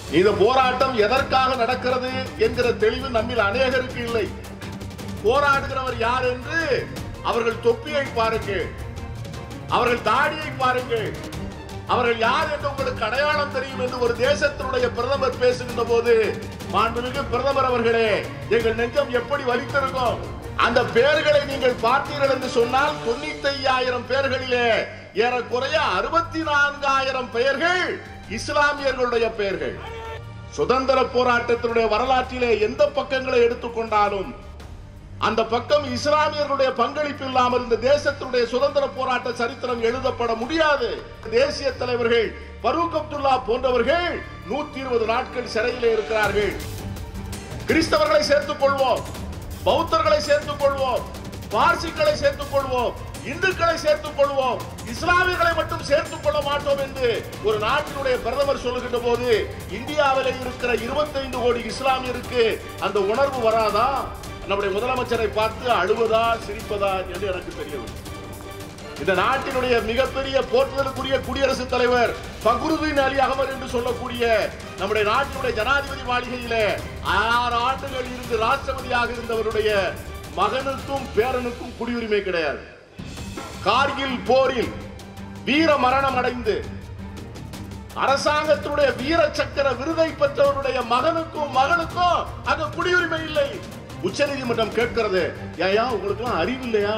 இந்த போராட்டம் எதற்காக நடக்கிறது என்கிற தெளிவு நம்மில் அநேகருக்கு இல்லை போராடுகிறவர் யார் என்று அவர்கள் தொப்பியை பாருங்கள் அவர்கள் தாடியை பாருங்கள் அவர்கள் யார் என்று உங்களுக்கு அடையாளம் தெரியும் என்று ஒரு தேசத்தினுடைய பிரதமர் பேசுகின்ற போது மாண்புமிகு பிரதமர் அவர்களே எங்கள் நெஞ்சம் எப்படி வலித்திருக்கும் அந்த பெயர்களை நீங்கள் பார்த்தீர்கள் என்று சொன்னால் தொண்ணூத்தி ஐயாயிரம் பெயர்களிலே ஏறக்குறைய அறுபத்தி நான்காயிரம் பெயர்கள் இஸ்லாமியர்களுடைய பெயர்கள் சுதந்திர போராட்டத்தினுடைய வரலாற்றிலே எந்த பக்கங்களை எடுத்துக்கொண்டாலும் அந்த பக்கம் இஸ்லாமியர்களுடைய பங்களிப்பு இல்லாமல் இந்த தேசத்தினுடைய சுதந்திர போராட்ட சரித்திரம் எழுதப்பட முடியாது தேசிய தலைவர்கள் பரூக் அப்துல்லா போன்றவர்கள் நூத்தி இருபது நாட்கள் சிறையிலே இருக்கிறார்கள் கிறிஸ்தவர்களை சேர்த்துக் கொள்வோம் பௌத்தர்களை சேர்த்துக் கொள்வோம் பார்சிகளை சேர்த்துக் கொள்வோம் இந்துக்களை சேர்த்துக் கொள்வோம் இஸ்லாமியர்களை மட்டும் சேர்த்துக் கொள்ள மாட்டோம் என்று ஒரு நாட்டினுடைய பிரதமர் சொல்லுகின்ற போது இந்தியாவிலே இருக்கிற 25 கோடி இஸ்லாமியருக்கு அந்த உணர்வு வராதா நம்முடைய முதலமைச்சரை பார்த்து அழுவதா சிரிப்பதா என்று எனக்கு தெரியவில்லை இந்த நாட்டினுடைய மிகப்பெரிய போற்றுதலுக்குரிய குடியரசுத் தலைவர் ஃபக்ருதீன் அலி அகமது என்று சொல்லக்கூடிய நம்முடைய நாட்டினுடைய ஜனாதிபதி மாளிகையிலே ஆறு ஆண்டுகள் இருந்து ராஷ்டிரபதியாக இருந்தவருடைய மகனுக்கும் பேரனுக்கும் குடியுரிமை கிடையாது கார்கில் போரில் வீர மரணம் அடைந்து அரசாங்கத்தினுடைய வீர சக்கர விருதை பெற்றவருடைய மகனுக்கும் மகளுக்கும் அங்க குடியுரிமை இல்லை உச்சநீதிமன்றம் கேட்கிறது ஏயா உங்களுக்கு எல்லாம் அறிவு இல்லையா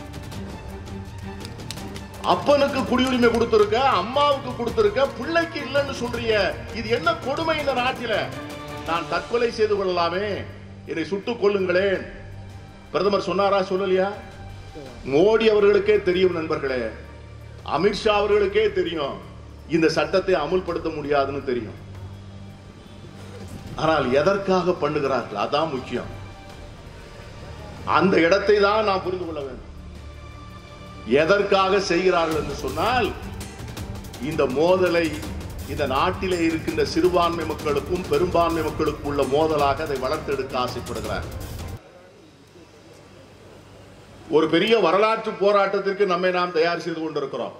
அப்பனுக்கு குடியுரிமை கொடுத்திருக்க அம்மாவுக்கு கொடுத்திருக்க பிள்ளைக்கு இல்லைன்னு சொல்றிய இது என்ன கொடுமை இந்த நாட்டில நான் தற்கொலை செய்து கொள்ளலாமே என்னை சுட்டுக் கொள்ளுங்களேன் பிரதமர் சொன்னாரா சொல்லலையா மோடி அவர்களுக்கே தெரியும் நண்பர்களே அமித்ஷா அவர்களுக்கே தெரியும் இந்த சட்டத்தை அமுல்படுத்த முடியாதுன்னு தெரியும் ஆனால் எதற்காக பண்ணுகிறார்கள் அதான் முக்கியம் அந்த இடத்தை தான் நாம் புரிந்து கொள்ள வேண்டும் எதற்காக செய்கிறார்கள் என்று சொன்னால் இந்த மோதலை இந்த நாட்டிலே இருக்கின்ற சிறுபான்மை மக்களுக்கும் பெரும்பான்மை மக்களுக்கும் உள்ள மோதலாக அதை வளர்த்தெடுக்க ஆசைப்படுகிறார் ஒரு பெரிய வரலாற்று போராட்டத்திற்கு நம்மை நாம் தயார் செய்து கொண்டிருக்கிறோம்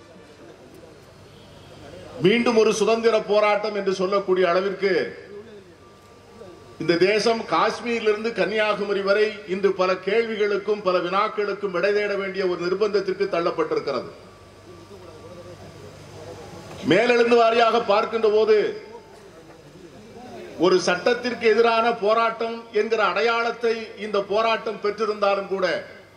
மீண்டும் ஒரு சுதந்திர போராட்டம் என்று சொல்லக்கூடிய அளவிற்கு இந்த தேசம் காஷ்மீரிலிருந்து கன்னியாகுமரி வரை இன்று பல கேள்விகளுக்கும் பல வினாக்களுக்கும் விடை தேட வேண்டிய ஒரு நிர்பந்தத்திற்கு தள்ளப்பட்டிருக்கிறது மேலெழுந்து வாரியாக பார்க்கின்ற போது ஒரு சட்டத்திற்கு எதிரான போராட்டம் என்கிற அடையாளத்தை இந்த போராட்டம் பெற்றிருந்தாலும் கூட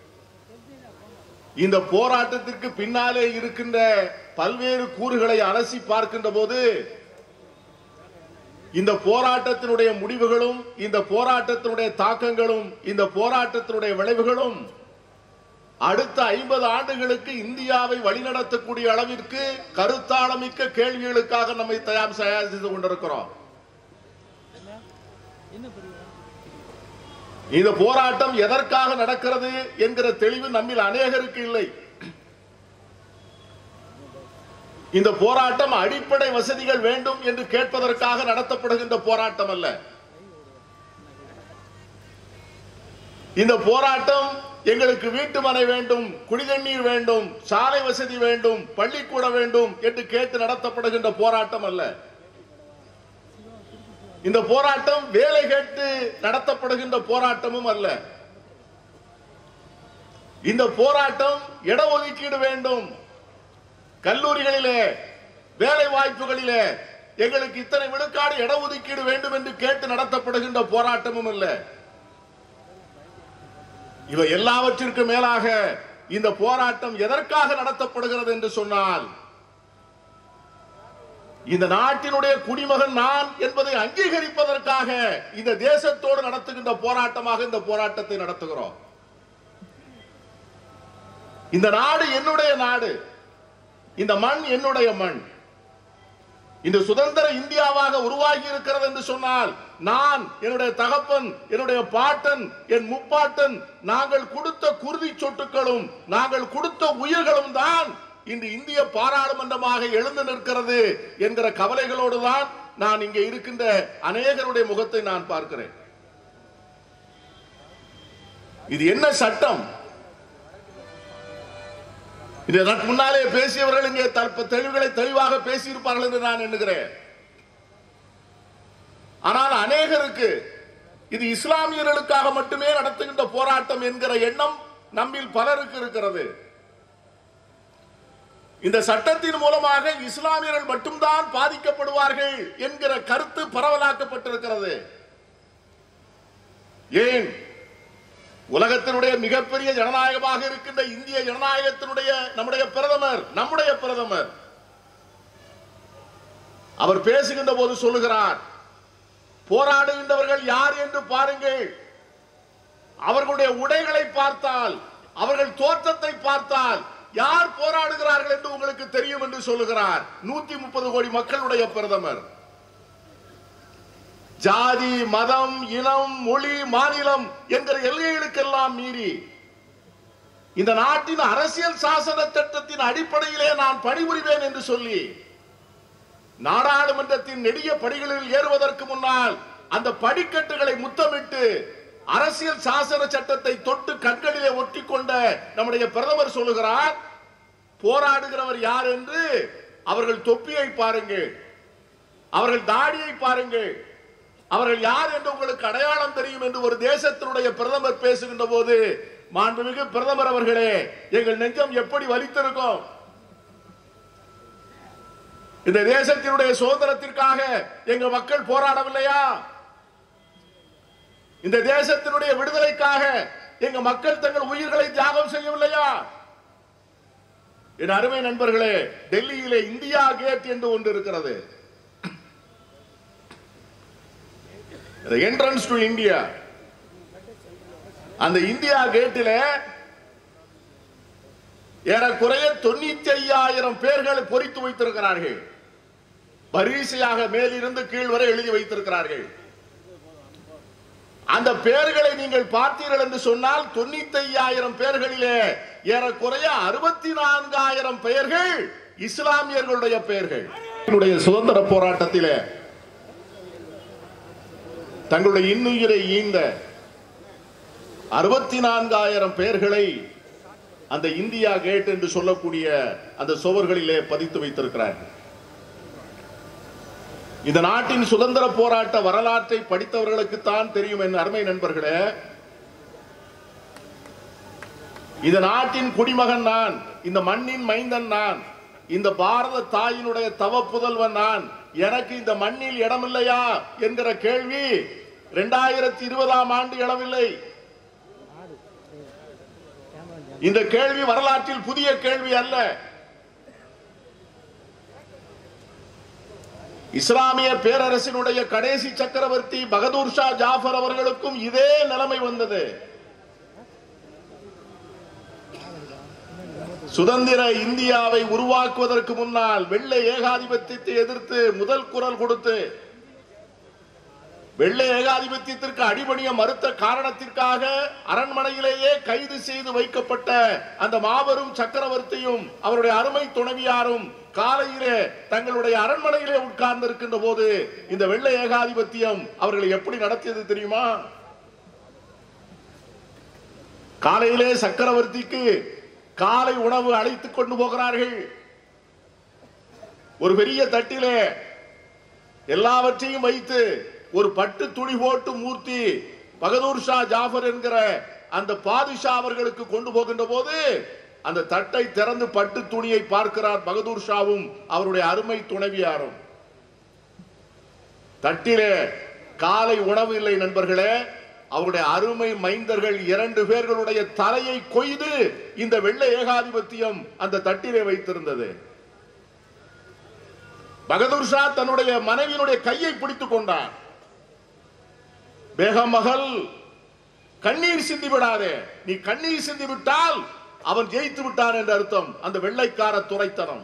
இந்த போராட்டத்திற்கு பின்னாலே இருக்கின்ற பல்வேறு கூறுகளை அலசி பார்க்கின்ற போது இந்த போராட்டத்தினுடைய முடிவுகளும் இந்த போராட்டத்தினுடைய தாக்கங்களும் இந்த போராட்டத்தினுடைய விளைவுகளும் அடுத்த ஐம்பது ஆண்டுகளுக்கு இந்தியாவை வழிநடத்தக்கூடிய அளவிற்கு கருத்தாளமிக்க கேள்விகளுக்காக நம்மை தயார் தயார் செய்து கொண்டிருக்கிறோம் இந்த போராட்டம் எதற்காக நடக்கிறது என்கிற தெளிவு நம்மில் அநேகருக்கு இல்லை இந்த போராட்டம் அடிப்படை வசதிகள் வேண்டும் என்று கேட்பதற்காக நடத்தப்படுகின்ற போராட்டம் அல்ல இந்த போராட்டம் எங்களுக்கு வீட்டு மனை வேண்டும் குடிதண்ணீர் வேண்டும் சாலை வசதி வேண்டும் பள்ளிக்கூட வேண்டும் என்று கேட்டு நடத்தப்படுகின்ற போராட்டம் அல்ல இந்த போராட்டம் வேலை கேட்டு நடத்தப்படுகின்ற போராட்டமும் அல்ல இந்த போராட்டம் இடஒதுக்கீடு வேண்டும் கல்லூரிகளிலே வேலை வாய்ப்புகளிலே எங்களுக்கு இத்தனை விழுக்காடு இடஒதுக்கீடு வேண்டும் என்று கேட்டு நடத்தப்படுகின்ற போராட்டமும் அல்ல இவை எல்லாவற்றிற்கும் மேலாக இந்த போராட்டம் எதற்காக நடத்தப்படுகிறது என்று சொன்னால் இந்த நாட்டினுடைய குடிமகன் நான் என்பதை அங்கீகரிப்பதற்காக இந்த தேசத்தோடு நடத்துகின்ற போராட்டமாக இந்த போராட்டத்தை நடத்துகிறோம் இந்த நாடு என்னுடைய நாடு இந்த மண் என்னுடைய மண் இந்த சுதந்திர இந்தியாவாக உருவாகி இருக்கிறது என்று சொன்னால் நான் என்னுடைய தகப்பன் என்னுடைய பாட்டன் என் முப்பாட்டன் நாங்கள் கொடுத்த குருதி சொட்டுக்களும் நாங்கள் கொடுத்த உயிர்களும் தான் இன்று இந்திய பாராளுமன்றமாக எழுந்து நிற்கிறது என்கிற கவலைகளோடு தான் நான் இங்கே இருக்கின்ற அநேகருடைய முகத்தை நான் பார்க்கிறேன் இது என்ன சட்டம் இதற்கு முன்னாலே பேசியவர்கள் இங்கே தற்ப தெளிவுகளை தெளிவாக பேசியிருப்பார்கள் என்று நான் எண்ணுகிறேன் அநேகருக்கு இது இஸ்லாமியர்களுக்காக மட்டுமே நடத்துகின்ற போராட்டம் என்கிற எண்ணம் நம்மில் பலருக்கு இருக்கிறது இந்த சட்டத்தின் மூலமாக இஸ்லாமியர்கள் மட்டும்தான் பாதிக்கப்படுவார்கள் என்கிற கருத்து பரவலாக்கப்பட்டிருக்கிறது ஏன் உலகத்தினுடைய மிகப்பெரிய ஜனநாயகமாக இருக்கின்ற இந்திய ஜனநாயகத்தினுடைய நம்முடைய பிரதமர் நம்முடைய பிரதமர் அவர் பேசுகின்ற போது சொல்லுகிறார் போராடுகின்றவர்கள் யார் என்று பாருங்கள் அவர்களுடைய உடைகளை பார்த்தால் அவர்கள் தோற்றத்தை பார்த்தால் யார் போராடுகிறார்கள் என்று உங்களுக்கு தெரியும் என்று சொல்லுகிறார் நூத்தி முப்பது கோடி மக்களுடைய பிரதமர் ஜாதி மதம் இனம் மொழி மாநிலம் என்கிற எல்லைகளுக்கெல்லாம் மீறி இந்த நாட்டின் அரசியல் சாசன சட்டத்தின் அடிப்படையிலே நான் பணிபுரிவேன் என்று சொல்லி நாடாளுமன்றத்தின் நெடிய படிகளில் ஏறுவதற்கு முன்னால் அந்த படிக்கட்டுகளை முத்தமிட்டு அரசியல் சாசன சட்டத்தை தொட்டு கண்களிலே ஒட்டி கொண்ட நம்முடைய பிரதமர் சொல்லுகிறார் போராடுகிறவர் யார் என்று அவர்கள் தொப்பியை பாருங்கள் அவர்கள் தாடியை பாருங்கள் அவர்கள் யார் என்று உங்களுக்கு அடையாளம் தெரியும் என்று ஒரு தேசத்தினுடைய பிரதமர் பேசுகின்ற போது மாண்புமிகு பிரதமர் அவர்களே எங்கள் நெஞ்சம் எப்படி வலித்திருக்கும் இந்த தேசத்தினுடைய சுதந்திரத்திற்காக எங்க மக்கள் போராடவில்லையா இந்த தேசத்தினுடைய விடுதலைக்காக எங்க மக்கள் தங்கள் உயிர்களை தியாகம் செய்யவில்லையா என் அருமை நண்பர்களே டெல்லியிலே இந்தியா கேட் என்று ஒன்று இருக்கிறது என்ட்ரன்ஸ் டு இந்தியா அந்த இந்தியா கேட்டில ஏறக்குறைய தொண்ணூத்தி ஐயாயிரம் பேர்களை பொறித்து வைத்திருக்கிறார்கள் வரிசையாக மேலிருந்து கீழ் வரை எழுதி வைத்திருக்கிறார்கள் அந்த பெயர்களை நீங்கள் பார்த்தீர்கள் என்று சொன்னால் தொண்ணூத்தி ஐயாயிரம் பேர்களிலே ஏறக்குறைய அறுபத்தி நான்காயிரம் பெயர்கள் இஸ்லாமியர்களுடைய பெயர்கள் என்னுடைய சுதந்திர போராட்டத்திலே தங்களுடைய இன்னுயிரை ஈந்த அறுபத்தி நான்காயிரம் பெயர்களை அந்த இந்தியா கேட் என்று சொல்லக்கூடிய அந்த சுவர்களிலே பதித்து வைத்திருக்கிறார்கள் இந்த நாட்டின் சுதந்திர போராட்ட வரலாற்றை படித்தவர்களுக்கு தான் தெரியும் என் அருமை நண்பர்களே இந்த நாட்டின் குடிமகன் நான் இந்த மண்ணின் மைந்தன் நான் இந்த பாரத தாயினுடைய தவ புதல்வன் நான் எனக்கு இந்த மண்ணில் இடமில்லையா என்கிற கேள்வி இரண்டாயிரத்தி இருபதாம் ஆண்டு இடமில்லை இந்த கேள்வி வரலாற்றில் புதிய கேள்வி அல்ல இஸ்லாமிய பேரரசினுடைய கடைசி சக்கரவர்த்தி பகதூர் ஷா ஜாஃபர் அவர்களுக்கும் இதே நிலைமை வந்தது சுதந்திர இந்தியாவை உருவாக்குவதற்கு முன்னால் வெள்ளை ஏகாதிபத்தியத்தை எதிர்த்து முதல் குரல் கொடுத்து வெள்ளை ஏகாதிபத்தியத்திற்கு அடிபணிய மறுத்த காரணத்திற்காக அரண்மனையிலேயே கைது செய்து வைக்கப்பட்ட அந்த மாபெரும் சக்கரவர்த்தியும் அவருடைய அருமை துணைவியாரும் காலையிலே தங்களுடைய அரண்மனையிலே உட்கார்ந்து இருக்கின்ற போது இந்த வெள்ளை ஏகாதிபத்தியம் அவர்களை எப்படி நடத்தியது தெரியுமா காலையிலே சக்கரவர்த்திக்கு காலை உணவு அழைத்துக் கொண்டு போகிறார்கள் ஒரு பெரிய தட்டிலே எல்லாவற்றையும் வைத்து ஒரு பட்டு துணி போட்டு மூர்த்தி பகதூர் ஷா ஜாஃபர் என்கிற அந்த பாதுஷா அவர்களுக்கு கொண்டு போகின்ற போது அந்த தட்டை திறந்து பட்டு துணியை பார்க்கிறார் பகதூர் ஷாவும் அவருடைய அருமை துணைவியாரும் தட்டிலே காலை உணவு இல்லை நண்பர்களே அவருடைய அருமை மைந்தர்கள் இரண்டு பேர்களுடைய தலையை கொய்து இந்த வெள்ளை ஏகாதிபத்தியம் அந்த தட்டிலே வைத்திருந்தது பகதூர் ஷா தன்னுடைய மனைவியினுடைய கையை பிடித்துக் கொண்டார் பேகம் மகள் கண்ணீர் சிந்தி விடாதே நீ கண்ணீர் சிந்தி விட்டால் அவன் ஜெயித்து விட்டான் என்ற அர்த்தம் அந்த வெள்ளைக்கார துறைத்தனம்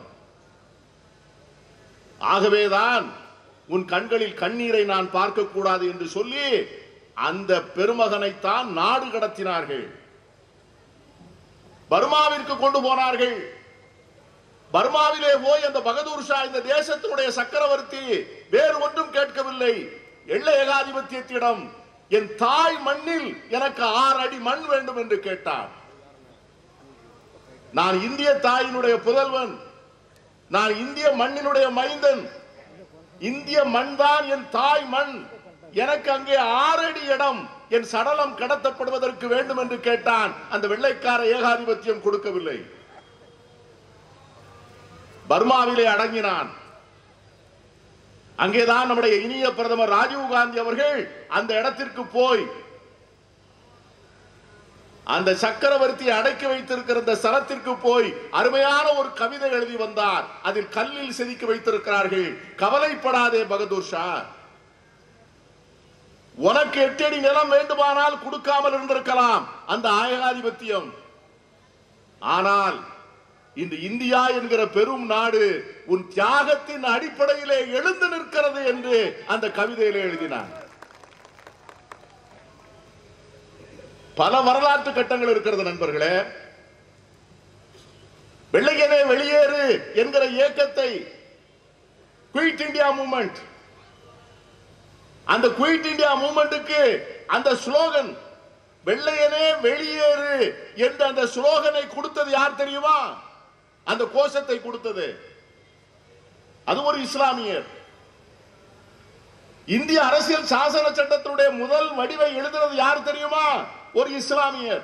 ஆகவேதான் உன் கண்களில் கண்ணீரை நான் பார்க்க கூடாது என்று சொல்லி அந்த பெருமகனைத்தான் நாடு கடத்தினார்கள் பர்மாவிற்கு கொண்டு போனார்கள் பர்மாவிலே போய் அந்த பகதூர் ஷா இந்த தேசத்தினுடைய சக்கரவர்த்தி வேறு ஒன்றும் கேட்கவில்லை எள்ள ஏகாதிபத்தியத்திடம் என் தாய் மண்ணில் எனக்கு ஆறு அடி மண் வேண்டும் என்று கேட்டார் நான் இந்திய தாயினுடைய புதல்வன் நான் இந்திய மண்ணினுடைய மைந்தன் இந்திய மண் தான் என் தாய் மண் எனக்கு அங்கே ஆறடி இடம் என் சடலம் கடத்தப்படுவதற்கு வேண்டும் என்று கேட்டான் அந்த வெள்ளைக்கார ஏகாதிபத்தியம் கொடுக்கவில்லை பர்மாவிலே அடங்கினான் அங்கேதான் நம்முடைய இனிய பிரதமர் ராஜீவ் காந்தி அவர்கள் அந்த இடத்திற்கு போய் அந்த சக்கரவர்த்தி அடக்கி வைத்திருக்கிற அந்த ஸ்தலத்திற்கு போய் அருமையான ஒரு கவிதை எழுதி வந்தார் அதில் கல்லில் செதுக்கி வைத்திருக்கிறார்கள் கவலைப்படாதே பகதூர் ஷா உனக்கு எட்டடி நிலம் வேண்டுமானால் கொடுக்காமல் இருந்திருக்கலாம் அந்த ஆயகாதிபத்தியம் ஆனால் இந்த இந்தியா என்கிற பெரும் நாடு உன் தியாகத்தின் அடிப்படையிலே எழுந்து நிற்கிறது என்று அந்த கவிதையிலே எழுதினார் பல வரலாற்று கட்டங்கள் இருக்கிறது நண்பர்களே வெள்ளையனே வெளியேறு என்கிற இயக்கத்தை குயிட் இந்தியா மூமெண்ட் அந்த குயிட் இந்தியா மூமெண்ட்டுக்கு அந்த ஸ்லோகன் வெள்ளையனே வெளியேறு என்ற அந்த ஸ்லோகனை கொடுத்தது யார் தெரியுமா அந்த கோஷத்தை கொடுத்தது அது ஒரு இஸ்லாமியர் இந்திய அரசியல் சாசன சட்டத்தினுடைய முதல் வடிவை எழுதுறது யார் தெரியுமா ஒரு இஸ்லாமியர்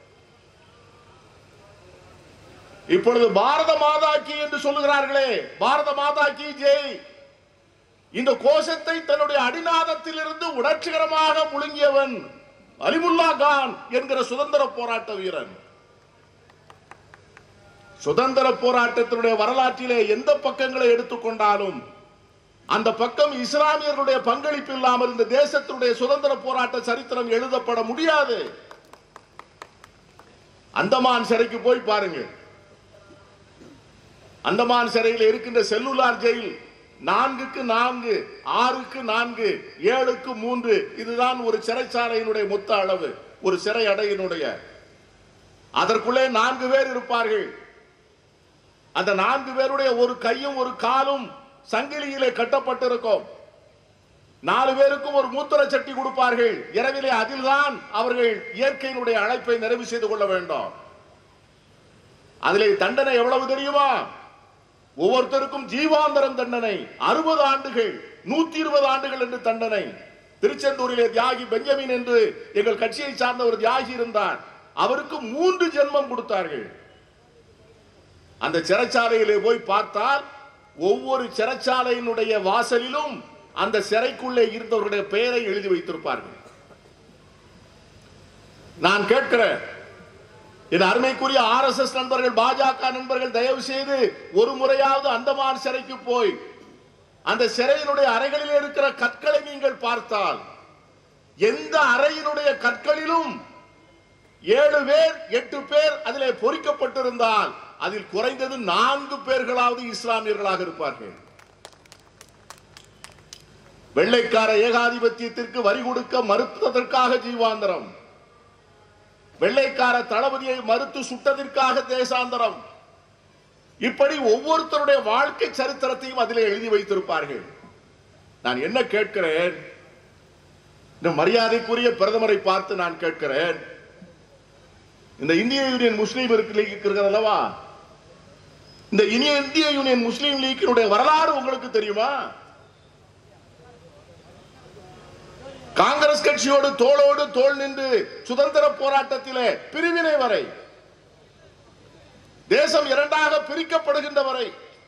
இப்பொழுது பாரத மாதா கி என்று சொல்லுகிறார்களே பாரத மாதா கி ஜெய் இந்த கோஷத்தை தன்னுடைய அடிநாதத்திலிருந்து உணர்ச்சிகரமாக முழுங்கியவன் அலிமுல்லா கான் என்கிற சுதந்திர போராட்ட வீரன் சுதந்திர போராட்டத்தினுடைய வரலாற்றிலே எந்த பக்கங்களை எடுத்துக்கொண்டாலும் அந்த பக்கம் இஸ்லாமியர்களுடைய பங்களிப்பு இல்லாமல் இந்த தேசத்தினுடைய சுதந்திர போராட்ட சரித்திரம் எழுதப்பட முடியாது அந்தமான் சிறைக்கு போய் பாருங்க அந்தமான் சிறையில் இருக்கின்ற செல்லுலார் ஜெயில் நான்குக்கு நான்கு ஆறுக்கு நான்கு ஏழுக்கு மூன்று இதுதான் ஒரு சிறைச்சாலையினுடைய மொத்த அளவு ஒரு சிறை அடையினுடைய அதற்குள்ளே நான்கு பேர் இருப்பார்கள் அந்த நான்கு பேருடைய ஒரு கையும் ஒரு காலும் சங்கிலியிலே கட்டப்பட்டிருக்கும் நாலு பேருக்கும் ஒரு மூத்திர சட்டி கொடுப்பார்கள் இரவிலே அதில்தான் அவர்கள் இயற்கையினுடைய அழைப்பை நிறைவு செய்து கொள்ள வேண்டும் அதிலே தண்டனை எவ்வளவு தெரியுமா ஒவ்வொருத்தருக்கும் ஜீவாந்தரம் தண்டனை அறுபது ஆண்டுகள் நூத்தி இருபது ஆண்டுகள் என்று தண்டனை திருச்செந்தூரிலே தியாகி பெஞ்சமின் என்று எங்கள் கட்சியை சார்ந்த ஒரு தியாகி இருந்தார் அவருக்கு மூன்று ஜென்மம் கொடுத்தார்கள் அந்த சிறைச்சாலையிலே போய் பார்த்தால் ஒவ்வொரு சிறைச்சாலையினுடைய வாசலிலும் அந்த சிறைக்குள்ளே இருந்தவர்களுடைய பெயரை எழுதி வைத்திருப்பார்கள் நான் கேட்கிறேன் என் அருமைக்குரிய ஆர் எஸ் எஸ் நண்பர்கள் பாஜக நண்பர்கள் தயவு செய்து ஒரு முறையாவது அந்தமான் சிறைக்கு போய் அந்த சிறையினுடைய அறைகளில் இருக்கிற கற்களை நீங்கள் பார்த்தால் எந்த அறையினுடைய கற்களிலும் ஏழு பேர் எட்டு பேர் அதிலே பொறிக்கப்பட்டிருந்தால் அதில் குறைந்தது நான்கு பேர்களாவது இஸ்லாமியர்களாக இருப்பார்கள் வெள்ளைக்கார ஏகாதிபத்தியத்திற்கு வரி கொடுக்க மறுத்ததற்காக ஜீவாந்தரம் வெள்ளைக்கார தளபதியை மறுத்து சுட்டதற்காக தேசாந்தரம் இப்படி ஒவ்வொருத்தருடைய வாழ்க்கை சரித்திரத்தையும் அதிலே எழுதி வைத்திருப்பார்கள் நான் என்ன கேட்கிறேன் இந்த மரியாதைக்குரிய பிரதமரை பார்த்து நான் கேட்கிறேன் இந்த இந்திய யூனியன் முஸ்லீம் இருக்கு லீக் இருக்கிறது அல்லவா இந்த இனிய இந்திய யூனியன் முஸ்லீம் லீக்கினுடைய வரலாறு உங்களுக்கு தெரியுமா காங்கிரஸ் கட்சியோடு தோளோடு தோள் நின்று சுதந்திர போராட்டத்திலே பிரிவினை வரை தேசம் இரண்டாக பிரிக்கப்படுகின்ற வரை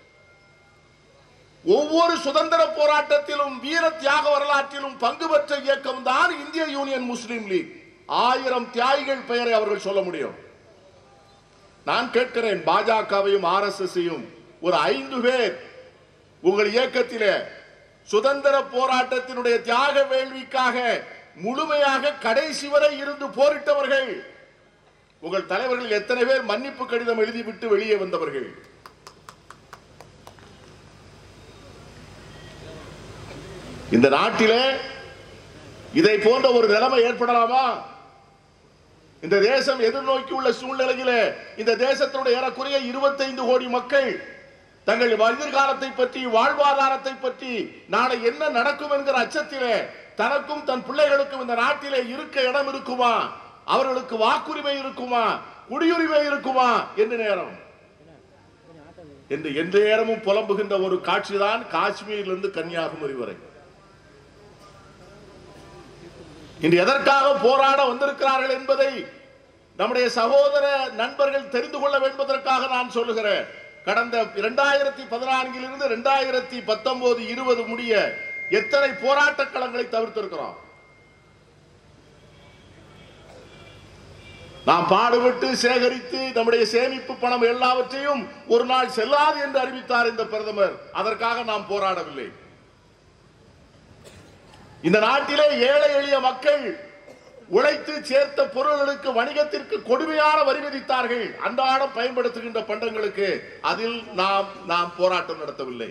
ஒவ்வொரு சுதந்திர போராட்டத்திலும் வீர தியாக வரலாற்றிலும் பங்கு பெற்ற இயக்கம் தான் இந்திய யூனியன் முஸ்லீம் லீக் ஆயிரம் தியாகிகள் பெயரை அவர்கள் சொல்ல முடியும் நான் கேட்கிறேன் பாஜகவையும் ஆர் எஸ் ஒரு ஐந்து பேர் உங்கள் இயக்கத்திலே சுதந்திர போராட்டத்தினுடைய தியாக வேள்விக்காக முழுமையாக கடைசி வரை இருந்து போரிட்டவர்கள் உங்கள் தலைவர்கள் எத்தனை பேர் மன்னிப்பு கடிதம் எழுதிவிட்டு வெளியே வந்தவர்கள் இந்த நாட்டிலே இதை போன்ற ஒரு நிலைமை ஏற்படலாமா இந்த தேசம் எதிர்நோக்கி உள்ள சூழ்நிலையிலே இந்த தேசத்தினுடைய ஏறக்குறைய 25 கோடி மக்கள் தங்கள் எதிர்காலத்தை பற்றி வாழ்வாதாரத்தை பற்றி நாளை என்ன நடக்கும் என்கிற அச்சத்திலே தனக்கும் தன் பிள்ளைகளுக்கும் இந்த நாட்டிலே இருக்க இடம் இருக்குமா அவர்களுக்கு வாக்குரிமை இருக்குமா குடியுரிமை இருக்குமா என்று நேரம் என்று எந்த நேரமும் புலம்புகின்ற ஒரு காட்சிதான் காஷ்மீரிலிருந்து கன்னியாகுமரி வரை இன்று எதற்காக போராட வந்திருக்கிறார்கள் என்பதை நம்முடைய சகோதர நண்பர்கள் தெரிந்து கொள்ள என்பதற்காக நான் சொல்லுகிறேன் கடந்த இரண்டாயிரத்தி பதினான்கிலிருந்து இரண்டாயிரத்தி பத்தொன்பது இருபது முடிய எத்தனை போராட்ட களங்களை தவிர்த்திருக்கிறோம் நாம் பாடுபட்டு சேகரித்து நம்முடைய சேமிப்பு பணம் எல்லாவற்றையும் ஒரு நாள் செல்லாது என்று அறிவித்தார் இந்த பிரதமர் அதற்காக நாம் போராடவில்லை இந்த நாட்டிலே ஏழை எளிய மக்கள் உழைத்து சேர்த்த பொருள்களுக்கு வணிகத்திற்கு கொடுமையான வரி விதித்தார்கள் அன்றாடம் பயன்படுத்துகின்ற பண்டங்களுக்கு அதில் நாம் நாம் போராட்டம் நடத்தவில்லை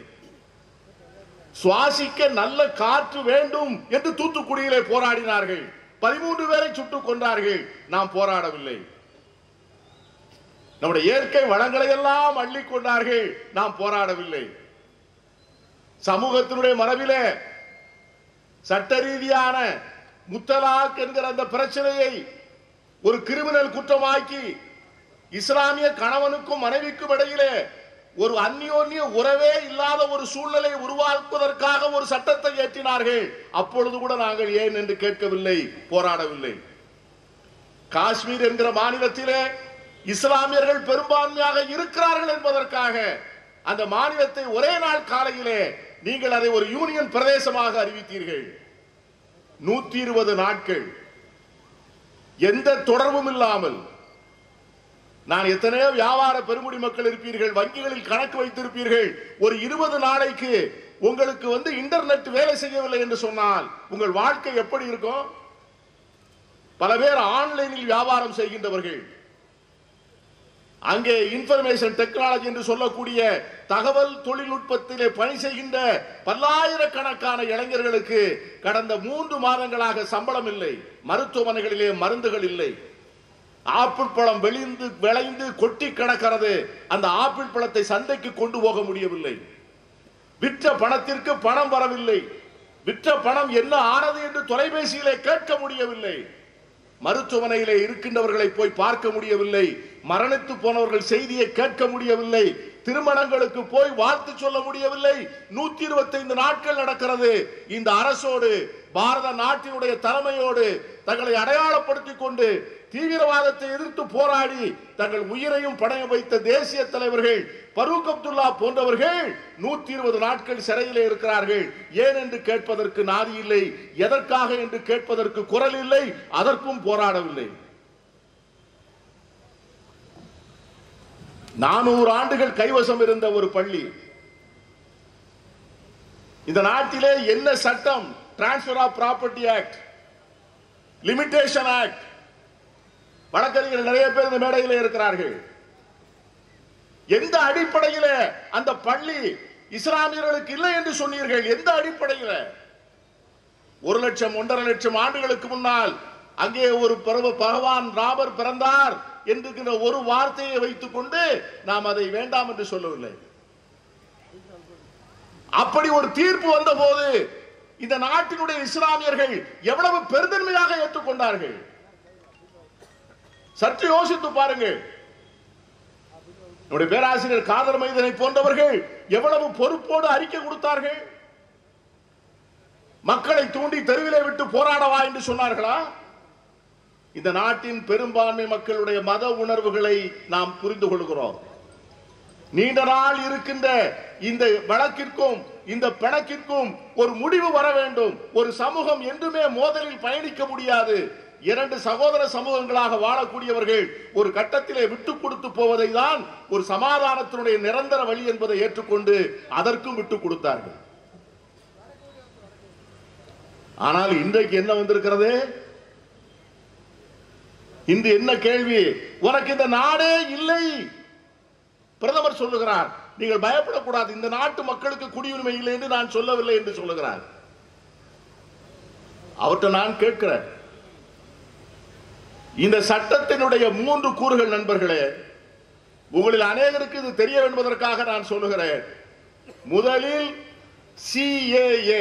சுவாசிக்க நல்ல காற்று வேண்டும் என்று தூத்துக்குடியிலே போராடினார்கள் பதிமூன்று பேரை சுட்டுக் கொண்டார்கள் நாம் போராடவில்லை நம்முடைய இயற்கை வளங்களை எல்லாம் அள்ளிக் கொண்டார்கள் நாம் போராடவில்லை சமூகத்தினுடைய மரபிலே சட்ட ரீதியான முத்தலாக் என்கிற அந்த பிரச்சனையை ஒரு கிரிமினல் குற்றமாக்கி இஸ்லாமிய கணவனுக்கும் மனைவிக்கும் இடையிலே ஒரு அந்யோன்ய உறவே இல்லாத ஒரு சூழ்நிலை உருவாக்குவதற்காக ஒரு சட்டத்தை ஏற்றினார்கள் அப்பொழுது கூட நாங்கள் ஏன் என்று கேட்கவில்லை போராடவில்லை காஷ்மீர் என்கிற மாநிலத்திலே இஸ்லாமியர்கள் பெரும்பான்மையாக இருக்கிறார்கள் என்பதற்காக அந்த மாநிலத்தை ஒரே நாள் காலையிலே நீங்கள் அதை ஒரு யூனியன் பிரதேசமாக அறிவித்தீர்கள் நூத்தி இருபது நாட்கள் எந்த தொடர்பும் இல்லாமல் நான் எத்தனையோ வியாபார பெருமுடி மக்கள் இருப்பீர்கள் வங்கிகளில் கணக்கு வைத்திருப்பீர்கள் ஒரு இருபது நாளைக்கு உங்களுக்கு வந்து இன்டர்நெட் வேலை செய்யவில்லை என்று சொன்னால் உங்கள் வாழ்க்கை எப்படி இருக்கும் பல பேர் ஆன்லைனில் வியாபாரம் செய்கின்றவர்கள் அங்கே இன்ஃபர்மேஷன் டெக்னாலஜி என்று சொல்லக்கூடிய தகவல் தொழில்நுட்பத்திலே பணி செய்கின்ற பல்லாயிரக்கணக்கான இளைஞர்களுக்கு கடந்த மூன்று மாதங்களாக சம்பளம் இல்லை மருத்துவமனைகளிலே மருந்துகள் இல்லை ஆப்பிள் பழம் வெளிந்து விளைந்து கொட்டி கிடக்கிறது அந்த ஆப்பிள் பழத்தை சந்தைக்கு கொண்டு போக முடியவில்லை விற்ற பணத்திற்கு பணம் வரவில்லை விற்ற பணம் என்ன ஆனது என்று தொலைபேசியிலே கேட்க முடியவில்லை மருத்துவமனையிலே இருக்கின்றவர்களை போய் பார்க்க முடியவில்லை மரணித்து போனவர்கள் செய்தியை கேட்க முடியவில்லை திருமணங்களுக்கு போய் வாழ்த்து சொல்ல முடியவில்லை நூத்தி இருபத்தைந்து நாட்கள் நடக்கிறது இந்த அரசோடு பாரத நாட்டினுடைய தலைமையோடு தங்களை அடையாளப்படுத்திக் கொண்டு தீவிரவாதத்தை எதிர்த்து போராடி தங்கள் உயிரையும் பணையம் வைத்த தேசிய தலைவர்கள் பரூக் அப்துல்லா போன்றவர்கள் நூத்தி இருபது நாட்கள் சிறையிலே இருக்கிறார்கள் ஏன் என்று கேட்பதற்கு நாதி இல்லை எதற்காக என்று கேட்பதற்கு குரல் இல்லை அதற்கும் போராடவில்லை நானூறு ஆண்டுகள் கைவசம் இருந்த ஒரு பள்ளி இந்த நாட்டிலே என்ன சட்டம் transfer of property act limitation act வழக்கறிஞர்கள் நிறைய பேர் இந்த மேடையில் இருக்கிறார்கள் எந்த அடிப்படையில் அந்த பள்ளி இஸ்லாமியர்களுக்கு இல்லை என்று சொன்னீர்கள் எந்த அடிப்படையில் ஒரு லட்சம் ஒன்றரை லட்சம் ஆண்டுகளுக்கு முன்னால் அங்கே ஒரு பருவ பகவான் ராமர் பிறந்தார் என்கிற ஒரு வார்த்தையை வைத்துக் கொண்டு நாம் அதை வேண்டாம் என்று சொல்லவில்லை அப்படி ஒரு தீர்ப்பு வந்த போது இந்த நாட்டினுடைய இஸ்லாமியர்கள் எவ்வளவு பெருந்தன்மையாக ஏற்றுக்கொண்டார்கள் சற்று யோசித்து பாருங்கள் நம்முடைய பேராசிரியர் காதர் மைதனை போன்றவர்கள் எவ்வளவு பொறுப்போடு அறிக்கை கொடுத்தார்கள் மக்களை தூண்டி தெருவிலே விட்டு போராடவா என்று சொன்னார்களா இந்த நாட்டின் பெரும்பான்மை மக்களுடைய மத உணர்வுகளை நாம் புரிந்து கொள்கிறோம் நீண்ட நாள் இருக்கின்ற இந்த வழக்கிற்கும் இந்த பிணக்கிற்கும் ஒரு முடிவு வர வேண்டும் ஒரு சமூகம் என்றுமே மோதலில் பயணிக்க முடியாது இரண்டு சகோதர சமூகங்களாக வாழக்கூடியவர்கள் ஒரு கட்டத்திலே விட்டு கொடுத்து போவதை தான் ஒரு சமாதானத்தினுடைய நிரந்தர வழி என்பதை ஏற்றுக்கொண்டு அதற்கும் விட்டு கொடுத்தார்கள் ஆனால் இன்றைக்கு என்ன வந்திருக்கிறது இன்று என்ன கேள்வி உனக்கு இந்த நாடே இல்லை பிரதமர் சொல்லுகிறார் நீங்கள் பயப்படக்கூடாது இந்த நாட்டு மக்களுக்கு குடியுரிமை இல்லை என்று நான் சொல்லவில்லை என்று சொல்லுகிறார் அவர்கிட்ட நான் கேட்கிறேன் இந்த சட்டத்தினுடைய மூன்று கூறுகள் நண்பர்களே உங்களில் அநேகருக்கு இது தெரிய என்பதற்காக நான் சொல்லுகிறேன் முதலில் சிஏஏ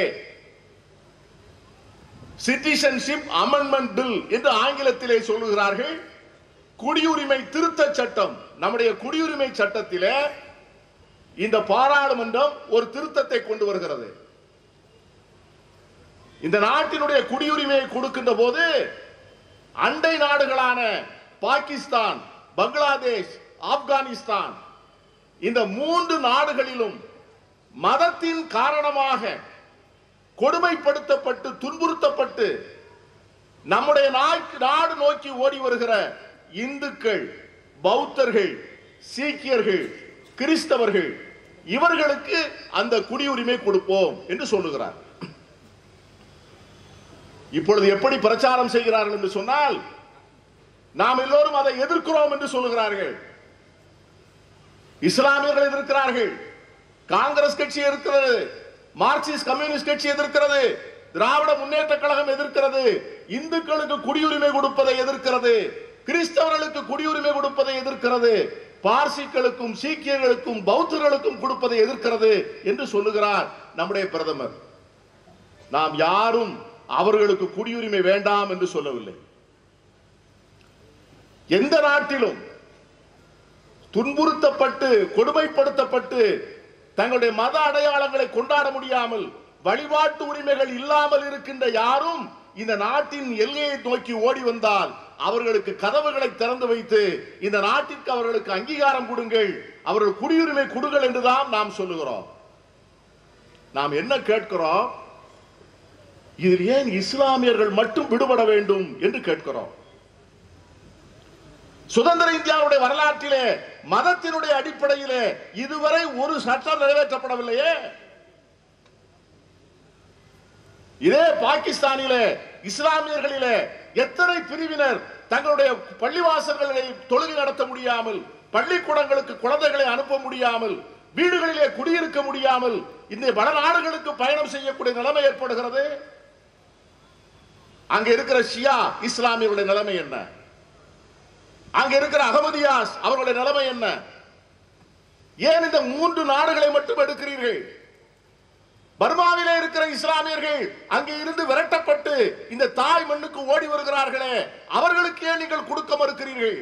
சிட்டிசன்ஷிப் அமெண்ட்மெண்ட் பில் என்று ஆங்கிலத்திலே சொல்லுகிறார்கள் குடியுரிமை திருத்த சட்டம் நம்முடைய குடியுரிமை சட்டத்திலே இந்த பாராளுமன்றம் ஒரு திருத்தத்தை கொண்டு வருகிறது இந்த நாட்டினுடைய குடியுரிமையை கொடுக்கின்ற போது அண்டை நாடுகளான பாகிஸ்தான் பங்களாதேஷ் ஆப்கானிஸ்தான் இந்த மூன்று நாடுகளிலும் மதத்தின் காரணமாக கொடுமைப்படுத்தப்பட்டு துன்புறுத்தப்பட்டு நம்முடைய நாய்க்கு- நாடு நோக்கி ஓடி வருகிற இந்துக்கள் பௌத்தர்கள் சீக்கியர்கள் கிறிஸ்தவர்கள் இவர்களுக்கு அந்த குடியுரிமை கொடுப்போம் என்று சொல்லுகிறார் இப்பொழுது எப்படி பிரச்சாரம் செய்கிறார்கள் என்று சொன்னால் நாம் எல்லோரும் அதை எதிர்க்கிறோம் என்று சொல்லுகிறார்கள் இஸ்லாமியர்கள் எதிர்க்கிறார்கள் காங்கிரஸ் கட்சி எதிர்க்கிறது மார்க்சிஸ்ட் கம்யூனிஸ்ட் கட்சி எதிர்க்கிறது திராவிட முன்னேற்ற கழகம் எதிர்க்கிறது இந்துக்களுக்கு குடியுரிமை கொடுப்பதை எதிர்க்கிறது கிறிஸ்தவர்களுக்கு குடியுரிமை கொடுப்பதை எதிர்க்கிறது பார்சிகளுக்கும் சீக்கியர்களுக்கும் பௌத்தர்களுக்கும் கொடுப்பதை எதிர்க்கிறது என்று சொல்லுகிறார் நம்முடைய பிரதமர் நாம் யாரும் அவர்களுக்கு குடியுரிமை வேண்டாம் என்று சொல்லவில்லை எந்த நாட்டிலும் துன்புறுத்தப்பட்டு கொடுமைப்படுத்தப்பட்டு தங்களுடைய மத அடையாளங்களை கொண்டாட முடியாமல் வழிபாட்டு உரிமைகள் இல்லாமல் இருக்கின்ற யாரும் இந்த நாட்டின் எல்லையை நோக்கி ஓடி வந்தால் அவர்களுக்கு கதவுகளை திறந்து வைத்து இந்த நாட்டிற்கு அவர்களுக்கு அங்கீகாரம் கொடுங்கள் அவர்கள் குடியுரிமை கொடுங்கள் என்றுதான் நாம் சொல்லுகிறோம் நாம் என்ன கேட்கிறோம் இதில் ஏன் இஸ்லாமியர்கள் மட்டும் விடுபட வேண்டும் என்று கேட்கிறோம் சுதந்திர இந்தியாவுடைய வரலாற்றிலே மதத்தினுடைய அடிப்படையிலே இதுவரை ஒரு சட்டம் நிறைவேற்றப்படவில்லையே இதே பாகிஸ்தானிலே இஸ்லாமியர்களிலே எத்தனை பிரிவினர் தங்களுடைய பள்ளிவாசல்களை தொழுகை நடத்த முடியாமல் பள்ளிக்கூடங்களுக்கு குழந்தைகளை அனுப்ப முடியாமல் வீடுகளிலே குடியிருக்க முடியாமல் இந்த வட நாடுகளுக்கு பயணம் செய்யக்கூடிய நிலைமை ஏற்படுகிறது அங்க இருக்கிற ஷியா இஸ்லாமியர்களுடைய நிலைமை என்ன அங்க இருக்கிற அகமதியாஸ் அவர்களுடைய நிலைமை என்ன ஏன் இந்த மூன்று நாடுகளை மட்டும் எடுக்கிறீர்கள் பர்மாவிலே இருக்கிற இஸ்லாமியர்கள் அங்கே இருந்து விரட்டப்பட்டு இந்த தாய் மண்ணுக்கு ஓடி வருகிறார்களே அவர்களுக்கு ஏன் நீங்கள் கொடுக்க மறுக்கிறீர்கள்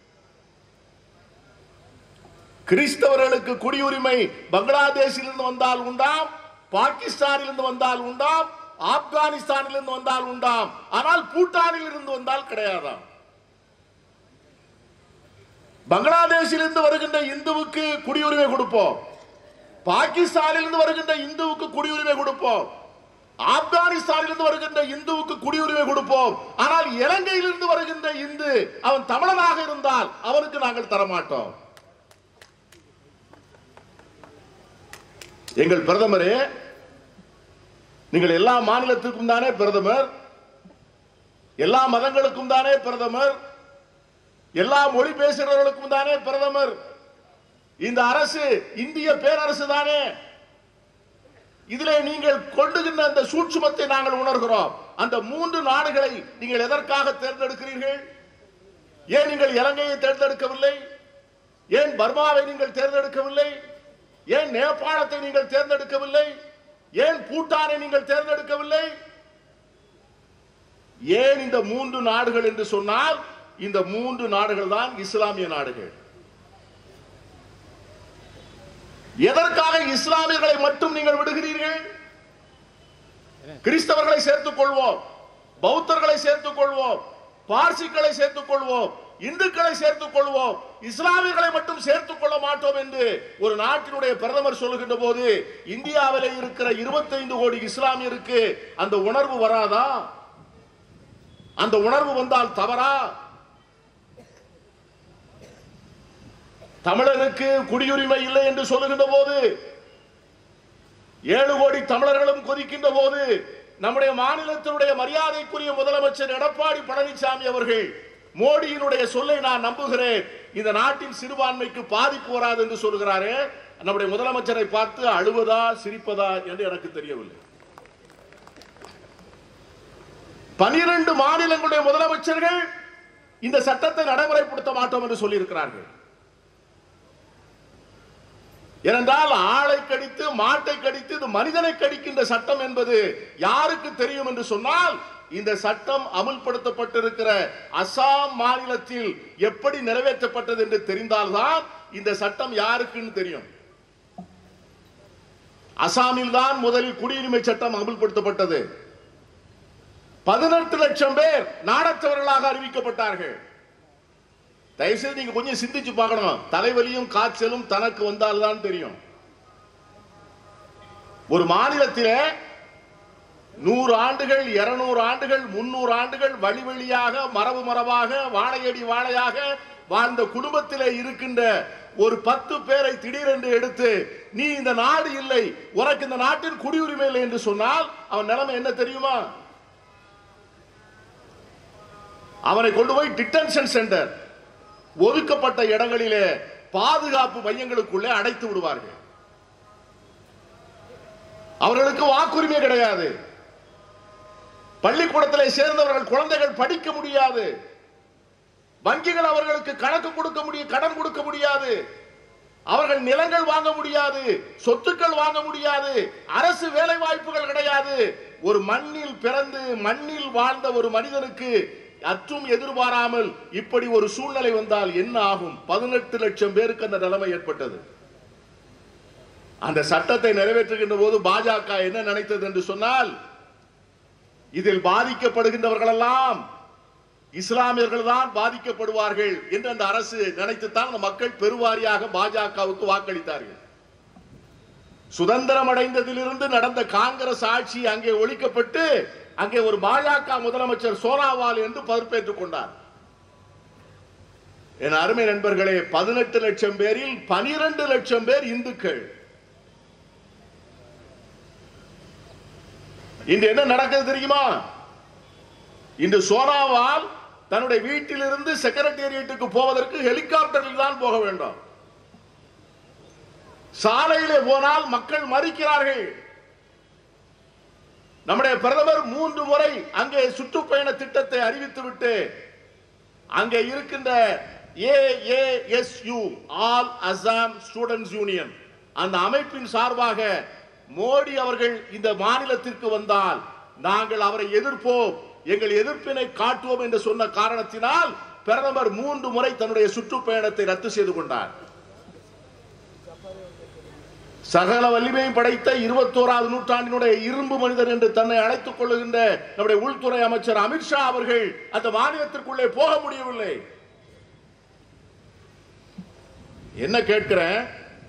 கிறிஸ்தவர்களுக்கு குடியுரிமை பங்களாதேஷிலிருந்து வந்தால் உண்டாம் பாகிஸ்தானிலிருந்து வந்தால் உண்டாம் ஆப்கானிஸ்தானிலிருந்து வந்தால் உண்டாம் ஆனால் பூட்டானில் இருந்து வந்தால் கிடையாதாம் பங்களாதேஷிலிருந்து வருகின்ற இந்துவுக்கு குடியுரிமை கொடுப்போம் பாகிஸ்தானிலிருந்து வருகின்ற இந்துவுக்கு குடியுரிமை கொடுப்போம் ஆப்கானிஸ்தானிலிருந்து வருகின்ற இந்துவுக்கு குடியுரிமை கொடுப்போம் ஆனால் இலங்கையிலிருந்து வருகின்ற இந்து அவன் தமிழனாக இருந்தால் அவனுக்கு நாங்கள் தரமாட்டோம் எங்கள் பிரதமரே நீங்கள் எல்லா மாநிலத்திற்கும் தானே பிரதமர் எல்லா மதங்களுக்கும் தானே பிரதமர் எல்லா மொழி பேசுகிறவர்களுக்கும் தானே பிரதமர் இந்த அரசு இந்திய பேரரசு தானே இதிலே நீங்கள் கொண்டுகின்ற அந்த சூட்சுமத்தை நாங்கள் உணர்கிறோம் அந்த மூன்று நாடுகளை நீங்கள் எதற்காக தேர்ந்தெடுக்கிறீர்கள் ஏன் நீங்கள் இலங்கையை தேர்ந்தெடுக்கவில்லை ஏன் பர்மாவை நீங்கள் தேர்ந்தெடுக்கவில்லை ஏன் நேபாளத்தை நீங்கள் தேர்ந்தெடுக்கவில்லை ஏன் பூட்டானை நீங்கள் தேர்ந்தெடுக்கவில்லை ஏன் இந்த மூன்று நாடுகள் என்று சொன்னால் இந்த மூன்று நாடுகள் தான் இஸ்லாமிய நாடுகள் எதற்காக இஸ்லாமியர்களை மட்டும் நீங்கள் விடுகிறீர்கள் கிறிஸ்தவர்களை சேர்த்துக் கொள்வோம் பௌத்தர்களை சேர்த்துக் கொள்வோம் பார்சிக்களை சேர்த்துக் கொள்வோம் இந்துக்களை சேர்த்துக் கொள்வோம் இஸ்லாமியர்களை மட்டும் சேர்த்துக் கொள்ள மாட்டோம் என்று ஒரு நாட்டினுடைய பிரதமர் சொல்லுகின்ற போது இந்தியாவிலே இருக்கிற 25 கோடி இஸ்லாமியருக்கு அந்த உணர்வு வராதா அந்த உணர்வு வந்தால் தவறா தமிழனுக்கு குடியுரிமை இல்லை என்று சொல்லுகின்ற போது ஏழு கோடி தமிழர்களும் கொதிக்கின்ற போது நம்முடைய மாநிலத்தினுடைய மரியாதைக்குரிய முதலமைச்சர் எடப்பாடி பழனிசாமி அவர்கள் மோடியினுடைய சொல்லை நான் நம்புகிறேன் இந்த நாட்டின் சிறுபான்மைக்கு பாதிப்பு வராது என்று சொல்கிறாரே நம்முடைய முதலமைச்சரை பார்த்து அழுவதா சிரிப்பதா என்று எனக்கு தெரியவில்லை பனிரெண்டு மாநிலங்களுடைய முதலமைச்சர்கள் இந்த சட்டத்தை நடைமுறைப்படுத்த மாட்டோம் என்று சொல்லியிருக்கிறார்கள் ஏனென்றால் ஆளை கடித்து மாட்டை கடித்து இது மனிதனை கடிக்கின்ற சட்டம் என்பது யாருக்கு தெரியும் என்று சொன்னால் இந்த சட்டம் அமுல்படுத்தப்பட்டிருக்கிற அசாம் மாநிலத்தில் எப்படி நிறைவேற்றப்பட்டது என்று தெரிந்தால்தான் இந்த சட்டம் யாருக்குன்னு தெரியும் அசாமில் தான் முதலில் குடியுரிமை சட்டம் அமுல்படுத்தப்பட்டது பதினெட்டு லட்சம் பேர் நாடற்றவர்களாக அறிவிக்கப்பட்டார்கள் தயவுசெய்து நீங்க கொஞ்சம் சிந்திச்சு பார்க்கணும் தலைவலியும் காய்ச்சலும் தனக்கு வந்தால்தான் தெரியும் ஒரு மாநிலத்திலே நூறு ஆண்டுகள் இருநூறு ஆண்டுகள் முன்னூறு ஆண்டுகள் வழி வழியாக மரபு மரபாக வாழையடி வாழையாக வாழ்ந்த குடும்பத்திலே இருக்கின்ற ஒரு பத்து பேரை திடீரென்று எடுத்து நீ இந்த நாடு இல்லை உனக்கு இந்த நாட்டின் குடியுரிமை இல்லை என்று சொன்னால் அவன் நிலைமை என்ன தெரியுமா அவனை கொண்டு போய் டிட்டன்ஷன் சென்டர் ஒதுக்கப்பட்ட இடங்களிலே பாதுகாப்பு மையங்களுக்குள்ளே அடைத்து விடுவார்கள் அவர்களுக்கு வாக்குரிமை கிடையாது பள்ளிக்கூடத்தில் சேர்ந்தவர்கள் குழந்தைகள் படிக்க முடியாது வங்கிகள் அவர்களுக்கு கணக்கு கொடுக்க முடியும் கடன் கொடுக்க முடியாது அவர்கள் நிலங்கள் வாங்க முடியாது சொத்துக்கள் வாங்க முடியாது அரசு வேலை வாய்ப்புகள் கிடையாது ஒரு மண்ணில் பிறந்து மண்ணில் வாழ்ந்த ஒரு மனிதனுக்கு அற்றும் எதிர்பாராமல் இப்படி ஒரு சூழ்நிலை வந்தால் என்ன ஆகும் பதினெட்டு லட்சம் பேருக்கு அந்த நிலைமை ஏற்பட்டது அந்த சட்டத்தை நிறைவேற்றுகின்ற போது பாஜக என்ன நினைத்தது என்று சொன்னால் இதில் பாதிக்கப்படுகின்றவர்கள் எல்லாம் இஸ்லாமியர்கள் தான் பாதிக்கப்படுவார்கள் என்று அந்த அரசு நினைத்துத்தான் அந்த மக்கள் பெருவாரியாக பாஜகவுக்கு வாக்களித்தார்கள் சுதந்திரம் அடைந்ததிலிருந்து நடந்த காங்கிரஸ் ஆட்சி அங்கே ஒழிக்கப்பட்டு அங்கே ஒரு பாஜக முதலமைச்சர் சோனாவால் என்று பொறுப்பேற்றுக் கொண்டார் என் அருமை நண்பர்களே பதினெட்டு லட்சம் பேரில் பனிரெண்டு லட்சம் பேர் இந்துக்கள் இன்று என்ன நடக்குது தெரியுமா இன்று சோனாவால் தன்னுடைய வீட்டிலிருந்து செக்ரட்டேரியட்டுக்கு போவதற்கு ஹெலிகாப்டரில் தான் போக வேண்டும் சாலையிலே போனால் மக்கள் மறிக்கிறார்கள் நம்முடைய பிரதமர் மூன்று முறை அங்கே சுற்றுப்பயண திட்டத்தை அறிவித்துவிட்டு அங்கே இருக்கின்ற AASU all Assam students union அந்த அமைப்பின் சார்பாக மோடி அவர்கள் இந்த மாநிலத்திற்கு வந்தால் நாங்கள் அவரை எதிர்ப்போம் எங்கள் எதிர்ப்பினை காட்டுவோம் என்று சொன்ன காரணத்தினால் பிரதமர் மூன்று முறை தன்னுடைய சுற்றுப்பயணத்தை ரத்து செய்து கொண்டார் சகல வலிமையும் படைத்த இருபத்தோராவது நூற்றாண்டினுடைய இரும்பு மனிதர் என்று தன்னை அழைத்துக் கொள்ளுகின்ற நம்முடைய உள்துறை அமைச்சர் அமித்ஷா அவர்கள் அந்த மாநிலத்திற்குள்ளே போக முடியவில்லை என்ன கேட்கிறேன்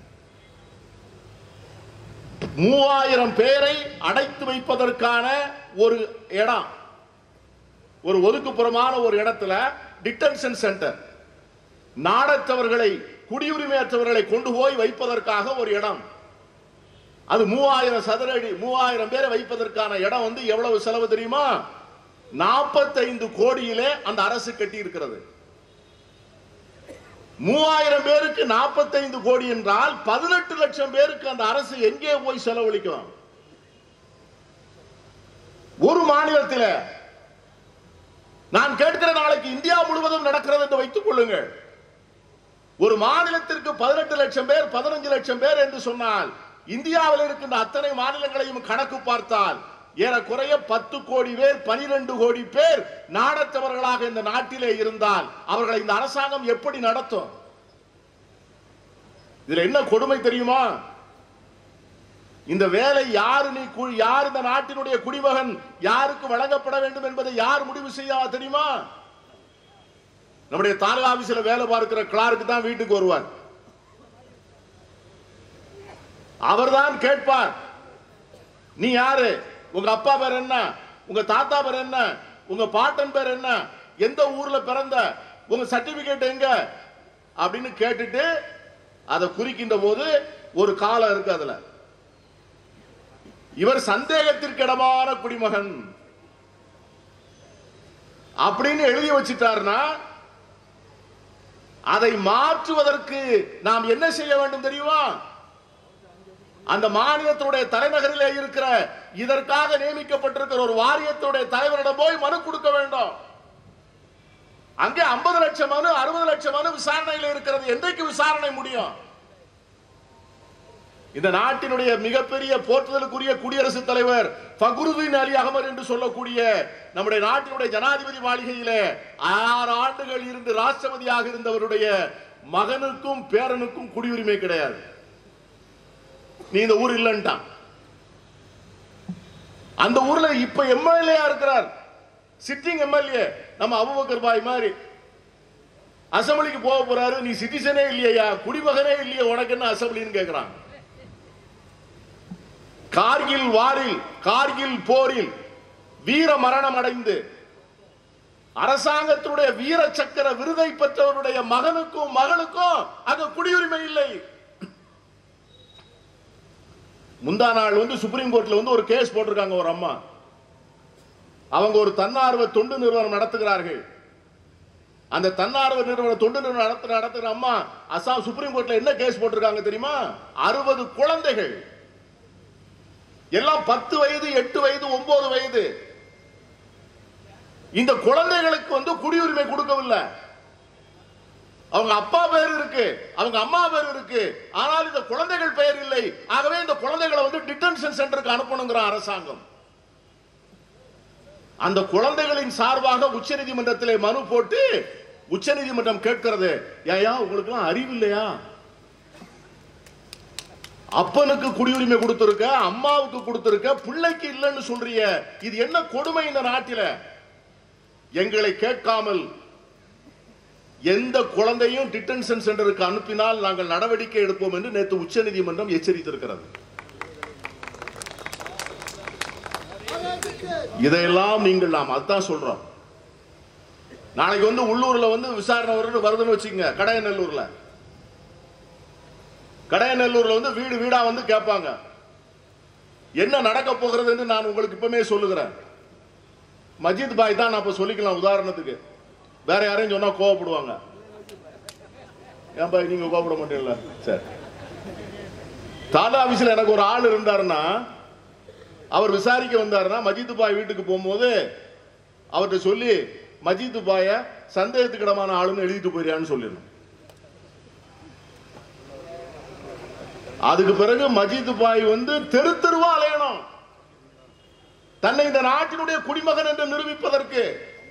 மூவாயிரம் பேரை அடைத்து வைப்பதற்கான ஒரு இடம் ஒரு ஒதுக்குப்புறமான ஒரு இடத்துல டிட்டன்ஷன் சென்டர் நாடற்றவர்களை குடியுரிமையற்றவர்களை கொண்டு போய் வைப்பதற்காக ஒரு இடம் அது மூவாயிரம் சதுர அடி மூவாயிரம் பேரை வைப்பதற்கான இடம் வந்து எவ்வளவு செலவு தெரியுமா நாற்பத்தைந்து கோடியிலே அந்த அரசு கட்டி இருக்கிறது மூவாயிரம் பேருக்கு நாற்பத்தைந்து கோடி என்றால் பதினெட்டு லட்சம் பேருக்கு அந்த அரசு எங்கே போய் செலவழிக்கும் ஒரு மாநிலத்தில் நான் கேட்கிற நாளைக்கு இந்தியா முழுவதும் நடக்கிறது என்று வைத்துக் கொள்ளுங்கள் ஒரு மாநிலத்திற்கு பதினெட்டு லட்சம் பேர் பதினஞ்சு லட்சம் பேர் என்று சொன்னால் இந்தியாவில் இருக்கின்ற அத்தனை மாநிலங்களையும் கணக்கு பார்த்தால் ஏறக்குறைய பத்து கோடி பேர் பனிரெண்டு கோடி பேர் நாடற்றவர்களாக இந்த நாட்டிலே இருந்தால் அவர்களை இந்த அரசாங்கம் எப்படி நடத்தும் இதுல என்ன கொடுமை தெரியுமா இந்த வேலை யாரு நீ கு- யார் இந்த நாட்டினுடைய குடிமகன் யாருக்கு வழங்கப்பட வேண்டும் என்பதை யார் முடிவு செய்ய தெரியுமா நம்முடைய தாலுகா ஆபீஸ்ல வேலை பார்க்கிற கிளார்க்கு தான் வீட்டுக்கு வருவார் அவர்தான் கேட்பார் நீ யாரு உங்க அப்பா பேர் என்ன உங்க தாத்தா பேர் என்ன உங்க பாட்டன் பேர் என்ன எந்த ஊர்ல பிறந்த உங்க சர்டிபிகேட் எங்க அப்படின்னு கேட்டுட்டு அதை குறிக்கின்ற போது ஒரு காலம் இருக்கு அதுல இவர் சந்தேகத்திற்கிடமான குடிமகன் அப்படின்னு எழுதி வச்சிட்டாருன்னா அதை மாற்றுவதற்கு நாம் என்ன செய்ய வேண்டும் தெரியுமா அந்த மாநிலத்துடைய தலைநகரிலே இருக்கிற இதற்காக நியமிக்கப்பட்டிருக்கிற ஒரு வாரியத்துடைய தலைவரிடம் போய் மனு கொடுக்க வேண்டும் அங்கே 50 லட்சம் மனு அறுபது லட்சம் மனு விசாரணையில் இருக்கிறது என்றைக்கு விசாரணை முடியும் இந்த நாட்டினுடைய மிகப்பெரிய போற்றுதலுக்குரிய குடியரசுத் தலைவர் ஃபகுருதீன் அலி அகமது என்று சொல்லக்கூடிய நம்முடைய நாட்டினுடைய ஜனாதிபதி மாளிகையிலே ஆறு ஆண்டுகள் இருந்து ராஷ்டிரபதியாக இருந்தவருடைய மகனுக்கும் பேரனுக்கும் குடியுரிமை கிடையாது நீ இந்த ஊர் இல்லன்ட்டான் அந்த ஊர்ல இப்ப எம்எல்ஏ இருக்கிறார் சிட்டிங் எம்எல்ஏ நம்ம அபுபக்கர் பாய் மாதிரி அசம்பிளிக்கு போக போறாரு நீ சிட்டிசனே இல்லையா குடிமகனே இல்லையா உனக்கு என்ன அசம்பிளின்னு கேக்குறாங்க கார்கில் வாரில் கார்கில் போரில் வீர மரணம் அடைந்து அரசாங்கத்தினுடைய வீர சக்கர விருதை பெற்றவருடைய மகனுக்கும் மகளுக்கும் அங்க குடியுரிமை இல்லை முந்தா நாள் வந்து சுப்ரீம் கோர்ட்ல வந்து ஒரு கேஸ் போட்டிருக்காங்க ஒரு அம்மா அவங்க ஒரு தன்னார்வ தொண்டு நிறுவனம் நடத்துகிறார்கள் அந்த தன்னார்வ நிறுவன தொண்டு நிறுவனம் நடத்து நடத்துகிற அம்மா அசாம் சுப்ரீம் கோர்ட்ல என்ன கேஸ் போட்டிருக்காங்க தெரியுமா அறுபது குழந்தைகள் எல்லாம் பத்து வயது எட்டு வயது ஒன்பது வயது இந்த குழந்தைகளுக்கு வந்து குடியுரிமை கொடுக்கவில்லை அவங்க அப்பா பேர் இருக்கு அவங்க அம்மா பேர் இருக்கு ஆனால் இந்த குழந்தைகள் பெயர் இல்லை ஆகவே இந்த குழந்தைகளை வந்து டிடென்ஷன் சென்டருக்கு அனுப்பணுங்கிற அரசாங்கம் அந்த குழந்தைகளின் சார்பாக உச்சநீதிமன்றத்திலே மனு போட்டு உச்சநீதிமன்றம் கேட்கிறது ஏயா உங்களுக்கு எல்லாம் அறிவு இல்லையா அப்பனுக்கு குடியுரிமை கொடுத்திருக்க அம்மாவுக்கு கொடுத்திருக்க பிள்ளைக்கு இல்லைன்னு சொல்றிய இது என்ன கொடுமை இந்த நாட்டில எங்களை கேட்காமல் எந்த குழந்தையும் டிடென்ஷன் சென்டருக்கு அனுப்பினால் நாங்கள் நடவடிக்கை எடுப்போம் என்று நேற்று உச்சநீதிமன்றம் எச்சரித்திருக்கிறது இதையெல்லாம் நீங்கள் நாம் அதான் சொல்றோம் நாளைக்கு வந்து உள்ளூர்ல வந்து விசாரணை வருது வருதுன்னு வச்சுக்கங்க கடையநல்லூர்ல கடையநல்லூர்ல வந்து வீடு வீடா வந்து கேட்பாங்க என்ன நடக்க போகிறது என்று நான் உங்களுக்கு இப்பமே சொல்லுகிறேன் மஜித் பாய் தான் நான் இப்ப சொல்லிக்கலாம் உதாரணத்துக்கு வேற யாரையும் சொன்னா கோவப்படுவாங்க ஏன் பாய் நீங்க கோவப்பட மாட்டீங்களா சரி தாலா ஆபீஸ்ல எனக்கு ஒரு ஆள் இருந்தாருன்னா அவர் விசாரிக்க வந்தாருன்னா மஜித் பாய் வீட்டுக்கு போகும்போது அவர்கிட்ட சொல்லி மஜித் பாய சந்தேகத்துக்கிடமான ஆளுன்னு எழுதிட்டு போயிறியான்னு சொல்லிடணும் அதுக்கு பிறகு மஜித் பாய் வந்து தெரு தெருவா அலையணும் தன்னை இந்த நாட்டினுடைய குடிமகன் என்று நிரூபிப்பதற்கு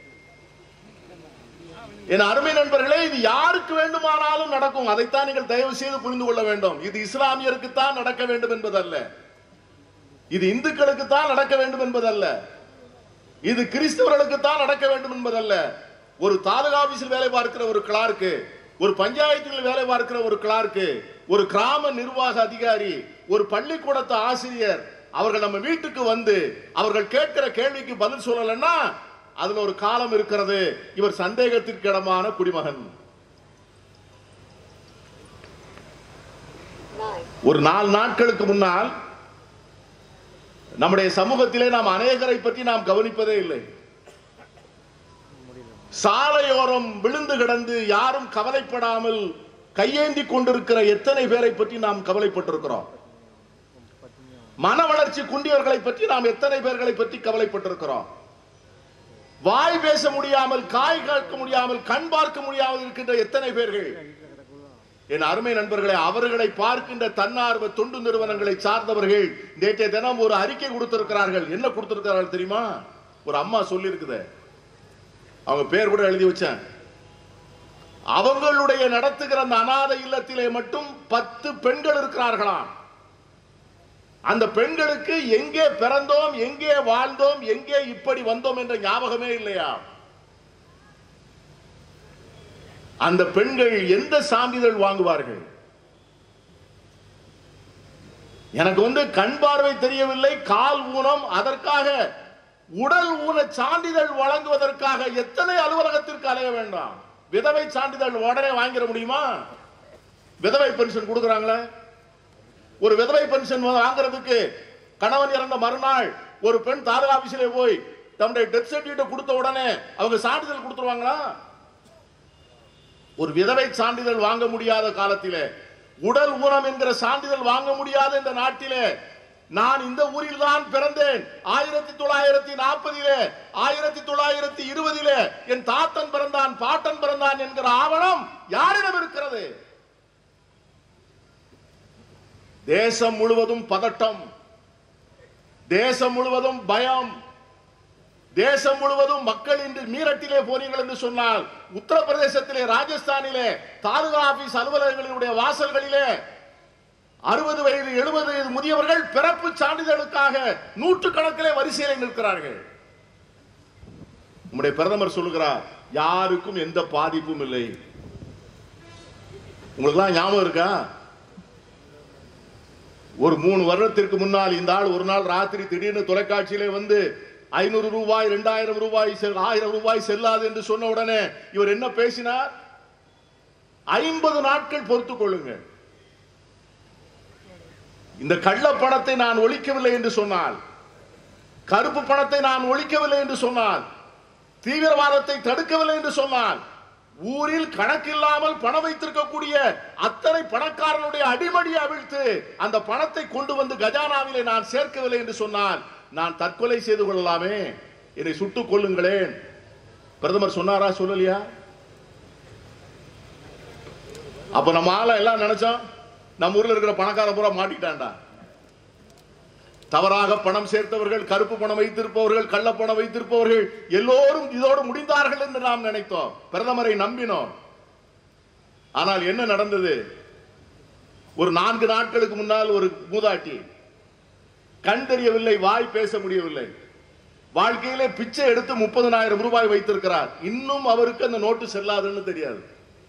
என் அருமை நண்பர்களே இது யாருக்கு வேண்டுமானாலும் நடக்கும் அதைத்தான் நீங்கள் தயவு செய்து புரிந்து கொள்ள வேண்டும் இது இஸ்லாமியருக்கு தான் நடக்க வேண்டும் என்பதல்ல இது இந்துக்களுக்கு தான் நடக்க வேண்டும் என்பதல்ல இது கிறிஸ்தவர்களுக்கு தான் நடக்க வேண்டும் என்பதல்ல ஒரு தாலுகா ஆபீஸில் வேலை பார்க்கிற ஒரு கிளார்க்கு ஒரு பஞ்சாயத்தில் வேலை பார்க்கிற ஒரு கிளார்க்கு ஒரு கிராம நிர்வாக அதிகாரி ஒரு பள்ளிக்கூடத்து ஆசிரியர் அவர்கள் நம்ம வீட்டுக்கு வந்து அவர்கள் கேட்கிற கேள்விக்கு பதில் சொல்லலைன்னா அதுல ஒரு காலம் இருக்கிறது இவர் சந்தேகத்திற்கு இடமான குடிமகன் ஒரு நாலு நாட்களுக்கு முன்னால் நம்முடைய சமூகத்திலே நாம் அநேகரை பற்றி நாம் கவனிப்பதே இல்லை சாலையோரம் விழுந்து கிடந்து யாரும் கவலைப்படாமல் கையேந்தி கொண்டிருக்கிற எத்தனை பேரை பற்றி நாம் கவலைப்பட்டிருக்கிறோம் மன வளர்ச்சி குண்டியவர்களை பற்றி நாம் எத்தனை பேர்களை பற்றி கவலைப்பட்டிருக்கிறோம் வாய் பேச முடியாமல் காய் கேட்க முடியாமல் கண் பார்க்க முடியாமல் இருக்கின்ற எத்தனை பேர்கள் என் அருமை நண்பர்களே அவர்களை பார்க்கின்ற தன்னார்வ தொண்டு நிறுவனங்களை சார்ந்தவர்கள் நேற்றைய தினம் ஒரு அறிக்கை கொடுத்திருக்கிறார்கள் என்ன கொடுத்திருக்கிறார்கள் தெரியுமா ஒரு அம்மா சொல்லி இருக்குது அவங்க பேர் கூட எழுதி வச்சேன் அவங்களுடைய நடத்துகிற அந்த அனாதை இல்லத்திலே மட்டும் பத்து பெண்கள் இருக்கிறார்களாம் அந்த பெண்களுக்கு எங்கே பிறந்தோம் எங்கே வாழ்ந்தோம் எங்கே இப்படி வந்தோம் என்ற ஞாபகமே இல்லையா அந்த பெண்கள் எந்த சான்றிதழ் வாங்குவார்கள் எனக்கு வந்து கண் பார்வை தெரியவில்லை கால் ஊனம் அதற்காக உடல் ஊன சான்றிதழ் வழங்குவதற்காக எத்தனை அலுவலகத்திற்கு அலைய வேண்டாம் விதவை சான்றிதழ் உடனே வாங்கிட முடியுமா விதவை பென்ஷன் கொடுக்குறாங்களே ஒரு விதவை பென்ஷன் வாங்குறதுக்கு கணவன் இறந்த மறுநாள் ஒரு பெண் தாலுகா ஆபீஸ்ல போய் தன்னுடைய டெத் சர்டிபிகேட் கொடுத்த உடனே அவங்க சான்றிதழ் கொடுத்துருவாங்களா ஒரு விதவை சான்றிதழ் வாங்க முடியாத காலத்திலே உடல் ஊனம் என்கிற சான்றிதழ் வாங்க முடியாத இந்த நாட்டிலே நான் இந்த ஊரில் தான் பிறந்தேன் ஆயிரத்தி தொள்ளாயிரத்தி நாற்பதிலே ஆயிரத்தி தொள்ளாயிரத்தி இருபதிலே என் தாத்தன் பிறந்தான் பாட்டன் பிறந்தான் என்கிற ஆவணம் யாரிடம் இருக்கிறது தேசம் முழுவதும் பதட்டம் தேசம் முழுவதும் பயம் தேசம் முழுவதும் மக்கள் இன்று மீரட்டிலே போனீர்கள் என்று சொன்னால் உத்தரப்பிரதேசத்திலே ராஜஸ்தானிலே தாலுகா ஆபீஸ் அலுவலகங்களினுடைய வாசல்களிலே அறுபது வயது எழுபது வயது முதியவர்கள் பிறப்பு சான்றிதழுக்காக நூற்று கணக்கிலே வரிசையில் நிற்கிறார்கள் நம்முடைய பிரதமர் சொல்லுகிறார் யாருக்கும் எந்த பாதிப்பும் இல்லை உங்களுக்குலாம் ஞாபகம் இருக்கா ஒரு மூணு வருடத்திற்கு முன்னால் இந்த ஆள் ஒரு நாள் ராத்திரி திடீர்னு தொலைக்காட்சியிலே வந்து ஐநூறு ரூபாய் இரண்டாயிரம் ரூபாய் செல்- ஆயிரம் ரூபாய் செல்லாது என்று சொன்ன உடனே இவர் என்ன பேசினார் ஐம்பது நாட்கள் பொறுத்துக் கொள்ளுங்கள் இந்த கள்ள பணத்தை நான் ஒழிக்கவில்லை என்று சொன்னால் கருப்பு பணத்தை நான் ஒழிக்கவில்லை என்று சொன்னால் தீவிரவாதத்தை தடுக்கவில்லை என்று சொன்னால் ஊரில் கணக்கில்லாமல் பணம் வைத்திருக்கக்கூடிய அத்தனை பணக்காரனுடைய அடிமடியை அவிழ்த்து அந்த பணத்தை கொண்டு வந்து கஜானாவிலே நான் சேர்க்கவில்லை என்று சொன்னால் நான் தற்கொலை செய்து கொள்ளலாமே என்னை சுட்டுக் கொள்ளுங்களேன் பிரதமர் சொன்னாரா சொல்லலையா அப்ப நம்ம ஆள எல்லாம் நினைச்சோம் நம்ம ஊர்ல இருக்கிற பணக்கார பூரா மாட்டிக்கிட்டான்டா தவறாக பணம் சேர்த்தவர்கள் கருப்பு பணம் வைத்திருப்பவர்கள் கள்ள பணம் வைத்திருப்பவர்கள் எல்லோரும் இதோடு முடிந்தார்கள் என்று நாம் நினைத்தோம் பிரதமரை நம்பினோம் ஆனால் என்ன நடந்தது ஒரு நான்கு நாட்களுக்கு முன்னால் ஒரு மூதாட்டி கண் தெரியவில்லை வாய் பேச முடியவில்லை வாழ்க்கையிலே பிச்சை எடுத்து முப்பதனாயிரம் ரூபாய் வைத்திருக்கிறார் இன்னும் அவருக்கு அந்த நோட்டு செல்லாதுன்னு தெரியாது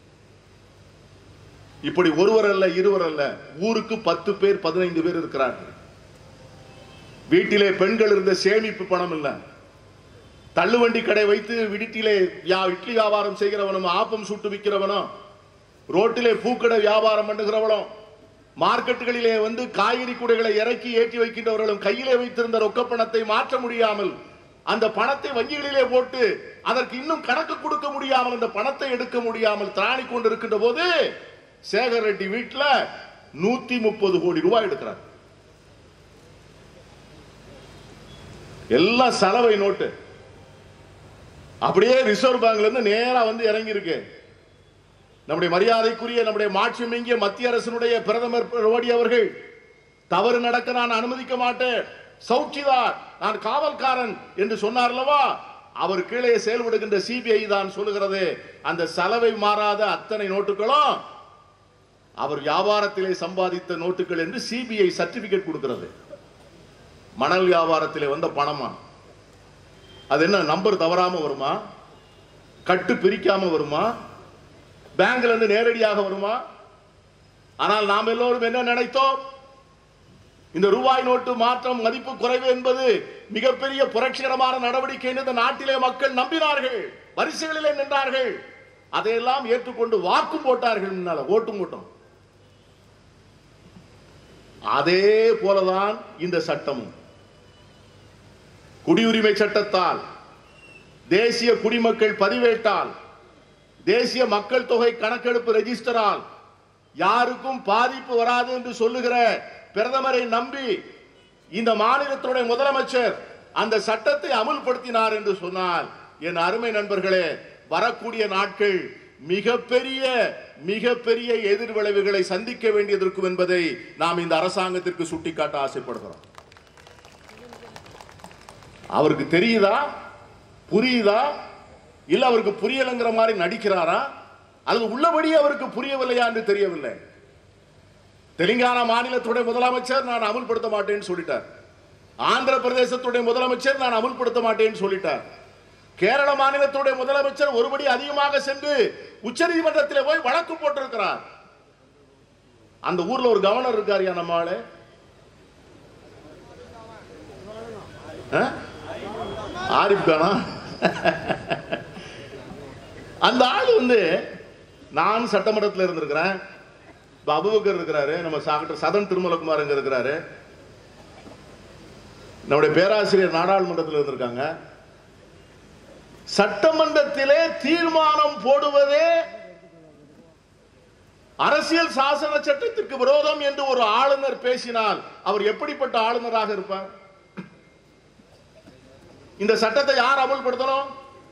இப்படி ஒருவர் அல்ல இருவர் அல்ல ஊருக்கு பத்து பேர் பதினைந்து பேர் இருக்கிறார்கள் வீட்டிலே பெண்கள் இருந்த சேமிப்பு பணம் இல்ல தள்ளுவண்டி கடை வைத்து வீட்டிலே யா- இட்லி வியாபாரம் செய்கிறவனும் ஆப்பம் சுட்டு விற்கிறவனும் ரோட்டிலே பூக்கடை வியாபாரம் பண்ணுகிறவனும் மார்க்கெட்டுகளிலே வந்து காய்கறி கூடைகளை இறக்கி ஏற்றி வைக்கின்றவர்களும் கையிலே வைத்திருந்த ரொக்க பணத்தை மாற்ற முடியாமல் அந்த பணத்தை வங்கிகளிலே போட்டு அதற்கு இன்னும் கணக்கு கொடுக்க முடியாமல் அந்த பணத்தை எடுக்க முடியாமல் திராணி கொண்டிருக்கின்ற போது சேகர் ரெட்டி வீட்டுல நூத்தி முப்பது கோடி ரூபாய் எடுக்கிறார் எல்லாம் சலவை நோட்டு அப்படியே ரிசர்வ் பேங்க்ல இருந்து நேரா வந்து இறங்கி இருக்கு நம்முடைய மரியாதைக்குரிய நம்முடைய மாட்சிமிங்கிய மத்திய அரசினுடைய பிரதமர் மோடி அவர்கள் தவறு நடக்க நான் அனுமதிக்க மாட்டேன் சௌக்கிதார் நான் காவல்காரன் என்று சொன்னார் அல்லவா அவர் கீழே செயல்படுகின்ற சிபிஐ தான் சொல்லுகிறது அந்த சலவை மாறாத அத்தனை நோட்டுகளும் அவர் வியாபாரத்திலே சம்பாதித்த நோட்டுகள் என்று சிபிஐ சர்டிபிகேட் கொடுக்கிறது மணல் வியாபாரத்திலே வந்த பணமா அது என்ன நம்பர் தவறாம வருமா கட்டு பிரிக்காம வருமா பேங்க்ல இருந்து நேரடியாக வருமா ஆனால் நாம் எல்லோரும் என்ன நினைத்தோம் இந்த ரூபாய் நோட்டு மாற்றம் மதிப்பு குறைவு என்பது மிகப்பெரிய புரட்சிகரமான நடவடிக்கை என்று இந்த நாட்டிலே மக்கள் நம்பினார்கள் வரிசைகளிலே நின்றார்கள் அதையெல்லாம் ஏற்றுக்கொண்டு வாக்கும் போட்டார்கள் முன்னால ஓட்டும் போட்டோம் அதே போலதான் இந்த சட்டமும் குடியுரிமை சட்டத்தால் தேசிய குடிமக்கள் பதிவேட்டால் தேசிய மக்கள் தொகை கணக்கெடுப்பு ரெஜிஸ்டரால் யாருக்கும் பாதிப்பு வராது என்று சொல்லுகிற பிரதமரை நம்பி இந்த மாநிலத்துடைய முதலமைச்சர் அந்த சட்டத்தை அமுல்படுத்தினார் என்று சொன்னால் என் அருமை நண்பர்களே வரக்கூடிய நாட்கள் மிகப்பெரிய மிகப்பெரிய எதிர்விளைவுகளை சந்திக்க வேண்டியதற்கும் என்பதை நாம் இந்த அரசாங்கத்திற்கு சுட்டிக்காட்ட ஆசைப்படுகிறோம் அவருக்கு தெரியுதா புரியுதா இல்ல அவருக்கு புரியலைங்கிற மாதிரி நடிக்கிறாரா அல்லது உள்ளபடியே அவருக்கு புரியவில்லையா என்று தெரியவில்லை தெலுங்கானா மாநிலத்துடைய முதலமைச்சர் நான் அமுல்படுத்த மாட்டேன்னு சொல்லிட்டார் ஆந்திர பிரதேசத்துடைய முதலமைச்சர் நான் அமுல்படுத்த மாட்டேன்னு சொல்லிட்டார் கேரள மாநிலத்துடைய முதலமைச்சர் ஒருபடி அதிகமாக சென்று உச்சநீதிமன்றத்தில் போய் வழக்கு போட்டிருக்கிறார் அந்த ஊர்ல ஒரு கவர்னர் இருக்காருயா நம்ம ஆளு ஆ? ஆரிஃப் கானா அந்த ஆள் வந்து நான் சட்டமன்றத்தில் இருந்திருக்கிறேன் இப்ப அபுபக்கர் இருக்கிறாரு நம்ம டாக்டர் சதன் திருமலகுமார் இங்க இருக்கிறாரு நம்முடைய பேராசிரியர் நாடாளுமன்றத்தில் இருந்திருக்காங்க சட்டமன்றத்திலே தீர்மானம் போடுவதே அரசியல் சாசன சட்டத்திற்கு விரோதம் என்று ஒரு ஆளுநர் பேசினால் அவர் எப்படிப்பட்ட ஆளுநராக இருப்பார் இந்த சட்டத்தை யார் அமல்படுத்தணும்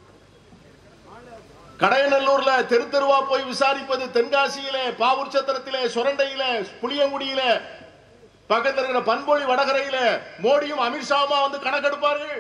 கடையநல்லூர்ல தெரு தெருவா போய் விசாரிப்பது தென்காசியிலே பாவூர் சத்திரத்திலே சுரண்டையில புளியங்குடியில பக்கத்தில் இருக்கிற பண்பொழி வடகரையில மோடியும் அமித்ஷாவுமா வந்து கணக்கெடுப்பார்கள்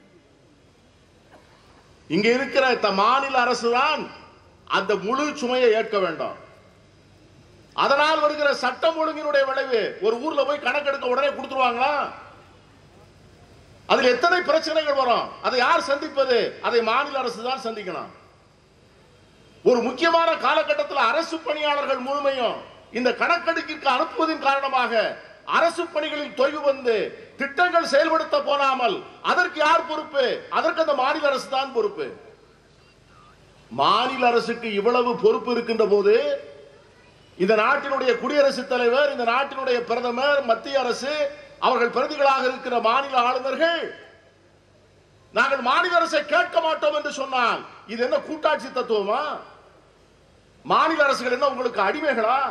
இங்க இருக்கிற த- மாநில அரசு தான் அந்த முழு சுமையை ஏற்க வேண்டாம் அதனால் வருகிற சட்டம் ஒழுங்கினுடைய விளைவு ஒரு ஊர்ல போய் கணக்கெடுக்க உடனே கொடுத்துருவாங்களா அதில் எத்தனை பிரச்சனைகள் வரும் அதை யார் சந்திப்பது அதை மாநில அரசு தான் சந்திக்கணும் ஒரு முக்கியமான காலகட்டத்தில் அரசு பணியாளர்கள் முழுமையும் இந்த கணக்கெடுக்கிற்கு அனுப்புவதன் காரணமாக அரசு பணிகளில் தொய்வு வந்து திட்டங்கள் செயல்படுத்த போனாமல் அதற்கு யார் பொறுப்பு அதற்கு அந்த மாநில அரசு தான் பொறுப்பு மாநில அரசுக்கு இவ்வளவு பொறுப்பு இருக்கின்ற போது இந்த நாட்டினுடைய குடியரசுத் தலைவர் இந்த நாட்டினுடைய பிரதமர் மத்திய அரசு அவர்கள் பிரதிகளாக இருக்கிற மாநில ஆளுநர்கள் நாங்கள் மாநில அரசை கேட்க மாட்டோம் என்று சொன்னால் இது என்ன கூட்டாட்சி தத்துவமா மாநில அரசுகள் என்ன உங்களுக்கு அடிமைகளா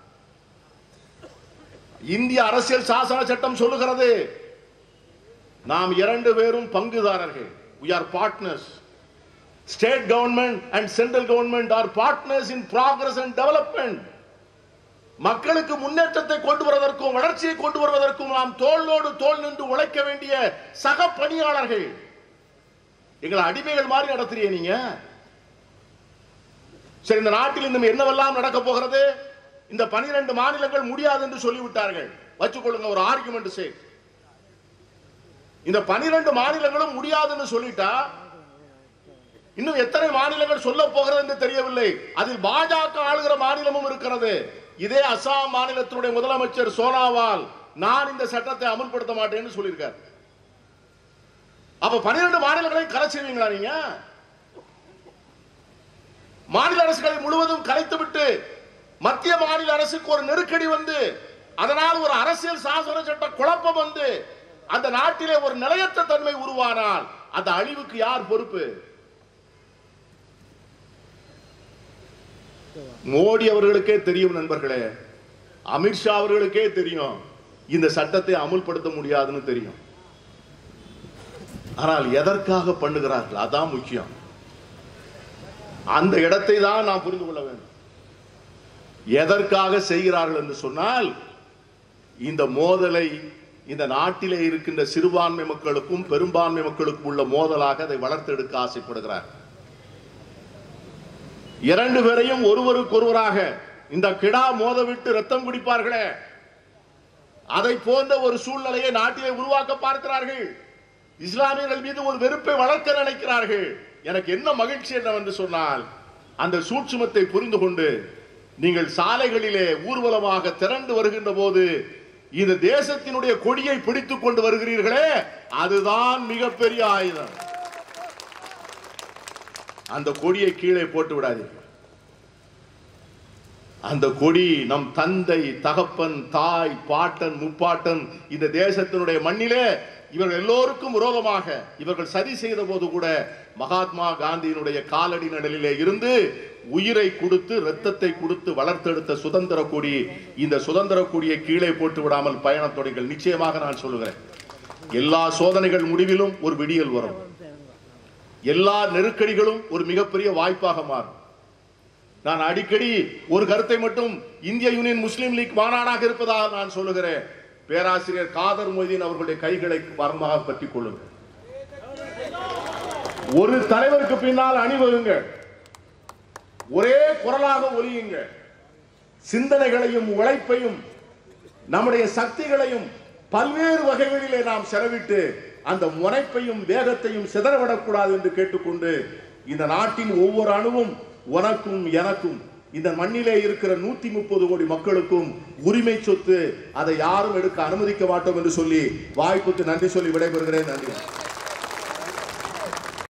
இந்திய அரசியல் சாசன சட்டம் சொல்லுகிறது நாம் இரண்டு பேரும் பங்குதாரர்கள் we are partners state government and central government are partners in progress and development மக்களுக்கு முன்னேற்றத்தை கொண்டு வருவதற்கும் வளர்ச்சியை கொண்டு வருவதற்கும் நாம் தோளோடு தோள் நின்று உழைக்க வேண்டிய சக பணியாளர்கள் எங்களை அடிமைகள் மாதிரி நடத்துறீங்க நீங்க சரி இந்த நாட்டில் இன்னும் என்னவெல்லாம் நடக்க போகிறது இந்த பனிரெண்டு மாநிலங்கள் முடியாது என்று சொல்லிவிட்டார்கள் வச்சுக்கொள்ளுங்க ஒரு ஆர்குமெண்ட் சே இந்த பனிரெண்டு மாநிலங்களும் முடியாதுன்னு சொல்லிட்டா இன்னும் எத்தனை மாநிலங்கள் சொல்ல போகிறது என்று தெரியவில்லை அதில் பாஜக ஆளுகிற மாநிலமும் இருக்கிறது இதே அசாம் மாநிலத்தினுடைய முதலமைச்சர் சோனாவால் நான் இந்த சட்டத்தை அமல்படுத்த மாட்டேன்னு சொல்லியிருக்கார் அப்ப பன்னிரண்டு மாநிலங்களை கலைச்சிருவீங்களா நீங்க மாநில அரசுகளை முழுவதும் கலைத்துவிட்டு மத்திய மாநில அரசுக்கு ஒரு நெருக்கடி வந்து அதனால் ஒரு அரசியல் சாசன சட்ட குழப்பம் வந்து அந்த நாட்டிலே ஒரு நிலையற்ற தன்மை உருவானால் அந்த அழிவுக்கு யார் பொறுப்பு மோடி அவர்களுக்கே தெரியும் நண்பர்களே அமித்ஷா அவர்களுக்கே தெரியும் இந்த சட்டத்தை அமுல்படுத்த முடியாதுன்னு தெரியும் ஆனால் எதற்காக பண்ணுகிறார்கள் அதான் முக்கியம் அந்த இடத்தை தான் நாம் புரிந்து கொள்ள வேண்டும் எதற்காக செய்கிறார்கள் என்று சொன்னால் இந்த மோதலை இந்த நாட்டிலே இருக்கின்ற சிறுபான்மை மக்களுக்கும் பெரும்பான்மை மக்களுக்கும் உள்ள மோதலாக அதை வளர்த்தெடுக்க ஆசைப்படுகிறார் இரண்டு பேரையும் ஒருவருக்கொருவராக இந்த கிடா மோதவிட்டு ரத்தம் குடிப்பார்களே அதை போன்ற ஒரு சூழ்நிலையை நாட்டிலே உருவாக்க பார்க்கிறார்கள் இஸ்லாமியர்கள் மீது ஒரு வெறுப்பை வளர்க்க நினைக்கிறார்கள் எனக்கு என்ன மகிழ்ச்சி என்னவென்று சொன்னால் அந்த சூட்சுமத்தை புரிந்து கொண்டு நீங்கள் சாலைகளிலே ஊர்வலமாக திரண்டு வருகின்ற போது இந்த தேசத்தினுடைய கொடியை பிடித்துக் கொண்டு வருகிறீர்களே அதுதான் மிகப்பெரிய ஆயுதம் அந்த கொடியை கீழே போட்டு விடாதீர்கள் அந்த கொடி நம் தந்தை தகப்பன் தாய் பாட்டன் முப்பாட்டன் இந்த தேசத்தினுடைய மண்ணிலே இவர்கள் எல்லோருக்கும் விரோதமாக இவர்கள் சதி செய்த போது கூட மகாத்மா காந்தியினுடைய காலடி நடலிலே இருந்து உயிரை கொடுத்து ரத்தத்தை கொடுத்து வளர்த்தெடுத்த சுதந்திர கொடி இந்த சுதந்திர கொடியை கீழே போட்டு விடாமல் பயணத் தொடங்கள் நிச்சயமாக நான் சொல்லுகிறேன் எல்லா சோதனைகள் முடிவிலும் ஒரு விடியல் வரும் எல்லா நெருக்கடிகளும் ஒரு மிகப்பெரிய வாய்ப்பாக மாறும் நான் அடிக்கடி ஒரு கருத்தை மட்டும் இந்திய யூனியன் முஸ்லீம் லீக் மாநாடாக இருப்பதாக நான் சொல்லுகிறேன் பேராசிரியர் காதர் மொய்தீன் அவர்களுடைய கைகளை வரமாக பற்றிக் கொள்ளுங்கள் ஒரு தலைவருக்கு பின்னால் அணிவகுங்க ஒரே குரலாக ஒலியுங்க சிந்தனைகளையும் உழைப்பையும் நம்முடைய சக்திகளையும் பல்வேறு வகைகளிலே நாம் செலவிட்டு அந்த முனைப்பையும் வேகத்தையும் சிதறவிடக்கூடாது என்று கேட்டுக்கொண்டு இந்த நாட்டின் ஒவ்வொரு அணுவும் உனக்கும் எனக்கும் இந்த மண்ணிலே இருக்கிற நூத்தி முப்பது கோடி மக்களுக்கும் உரிமை சொத்து அதை யாரும் எடுக்க அனுமதிக்க மாட்டோம் என்று சொல்லி வாய்ப்புக்கு நன்றி சொல்லி விடைபெறுகிறேன் நன்றி